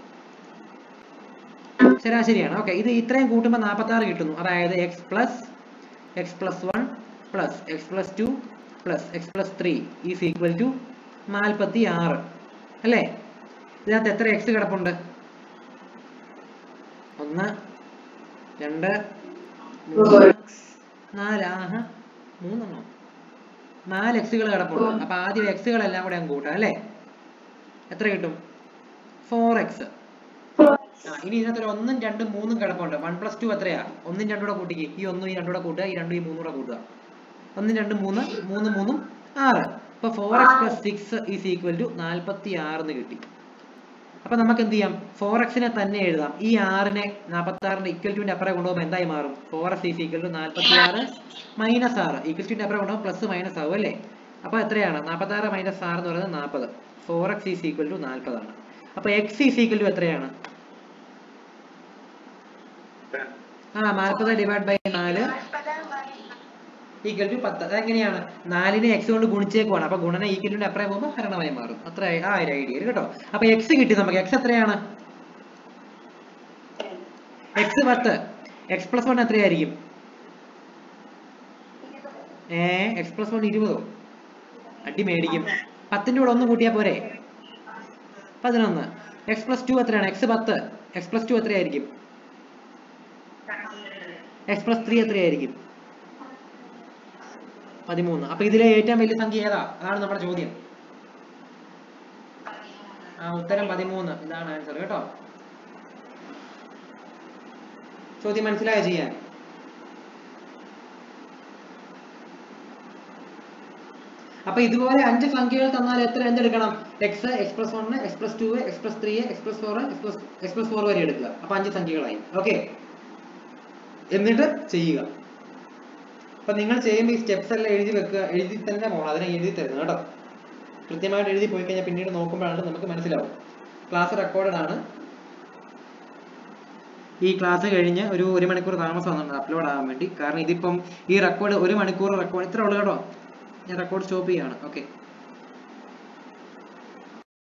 Speaker 1: ശരാശരിയാണ് ഓക്കെ ഇത് ഇത്രയും കൂട്ടുമ്പോൾ നാൽപ്പത്തി ആറ് കിട്ടുന്നു അതായത് X plus X plus one plus X plus two plus X plus three is equal to നാൽപ്പത്തി ആറ് അല്ലേ ഇതിനകത്ത് എത്ര എക്സ് കിടപ്പുണ്ട് ഒന്ന് രണ്ട് മൂന്ന് നാല് ആഹ് മൂന്നെണ്ണോ നാല് എക്സുകൾ കിടപ്പുണ്ട് അപ്പൊ ആദ്യം എക്സുകളെല്ലാം കൂടെ അങ്ങ് കൂട്ടാം അല്ലേ എത്ര കിട്ടും ഫോർ എക്സ് ആ ഇനി ഇതിനകത്ത് ഒരു ഒന്നും രണ്ടും മൂന്നും കിടപ്പുണ്ട് വൺ പ്ലസ് ടു എത്രയാ ഒന്നും രണ്ടും കൂടെ കൂട്ടിക്ക് ഈ ഒന്നും ഈ രണ്ടും കൂടെ കൂട്ടുക ഈ രണ്ടും ഈ മൂന്നും കൂടെ കൂട്ടുക ഒന്നും രണ്ടും മൂന്ന് മൂന്ന് മൂന്നും ആറ് അപ്പൊ four X plus six is equal to നാൽപ്പത്തി ആറിന് കിട്ടി അപ്പൊ നമുക്ക് എന്ത് ചെയ്യാം ഫോർ എക്സിനെ തന്നെ എഴുതാം ഈ ആറിനെ നാൽപ്പത്തി ആറിന്റെ ഈക്വൽ ടുവിന്റെ അപ്പുറം കൊണ്ടുപോകുമ്പോൾ എന്തായി മാറും four X is equal to നാൽപ്പത്തി ആറ് മൈനസ് ആറ് ഈക്വൽ ടുവിന്റെ അപ്പുറം കൊണ്ടുപോകുമ്പോൾ പ്ലസ് മൈനസ് ആവും അല്ലേ അപ്പൊ എത്രയാണ് നാൽപ്പത്തി ആറ് മൈനസ് ആറ് എന്ന് പറയുന്നത് നാൽപ്പത് four X is equal to നാൽപ്പതാണ് അപ്പൊ എക്സ് ഈസ് ഈക്വൽ ടു എത്രയാണ് ആ നാൽപ്പത് ഡിവൈഡ് ബൈ നാല് ഈക്വൽ ടു പത്ത് അതെങ്ങനെയാണ് നാലിനെ എക്സ് കൊണ്ട് ഗുണിച്ചേക്കുവാണ് അപ്പൊ ഗുണന ഈക്വലിന്റെ അപ്പുറം പോകുമ്പോൾ ഹരണമായി മാറും അത്ര ആ ഒരു ഐഡിയ കേട്ടോ അപ്പൊ എക്സ് കിട്ടി നമുക്ക് എക്സ് എത്രയാണ് എക്സ് പത്ത് എക്സ് പ്ലസ് വൺ എത്രയായിരിക്കും ഏ എക്സ് പ്ലസ് വൺ ഇരുപതോ അടി മേടിക്കും പത്തിന്റെ കൂടെ ഒന്ന് കൂട്ടിയാ പോരെ പതിനൊന്ന് എക്സ് പ്ലസ് ടു എത്രയാണ് എക്സ് പത്ത് എക്സ് പ്ലസ് ടു എത്രയായിരിക്കും എക്സ് പ്ലസ് ത്രീ എത്രയായിരിക്കും പതിമൂന്ന് അപ്പൊ ഇതിലെ ഏറ്റവും വലിയ സംഖ്യ ഏതാ അതാണ് നമ്മുടെ ചോദ്യം ആ ഉത്തരം പതിമൂന്ന് ഇതാണ് ആൻസർ കേട്ടോ ചോദ്യം മനസ്സിലായോ ചെയ്യാൻ അപ്പൊ ഇതുപോലെ അഞ്ച് സംഖ്യകൾ തന്നാൽ എത്ര എന്തെടുക്കണം X X plus one X plus two X plus three X plus four X plus X plus four വരെ എടുക്കുക അപ്പൊ അഞ്ച് സംഖ്യകളായി ഓക്കെ എന്നിട്ട് ചെയ്യുക അപ്പൊ നിങ്ങൾ ചെയ്യുമ്പോൾ ഈ സ്റ്റെപ്സ് എല്ലാം എഴുതി വെക്കുക എഴുതി തന്നെ പോകണം അതിനെ എഴുതി തരുന്നത് കേട്ടോ കൃത്യമായിട്ട് എഴുതി പോയി കഴിഞ്ഞാൽ പിന്നീട് നോക്കുമ്പോഴാണ് നമുക്ക് മനസ്സിലാവും ക്ലാസ് റെക്കോർഡഡ് ആണ് ഈ ക്ലാസ് കഴിഞ്ഞ് ഒരു ഒരു മണിക്കൂർ താമസം വന്നിട്ടുണ്ട് അപ്ലോഡ് ആകാൻ വേണ്ടി കാരണം ഇതിപ്പം ഈ റെക്കോർഡ് ഒരു മണിക്കൂർ റെക്കോർഡ് ഇത്ര ഉള്ളു കേട്ടോ ഞാൻ റെക്കോർഡ് സ്റ്റോപ്പ് ചെയ്യാണ് ഓക്കെ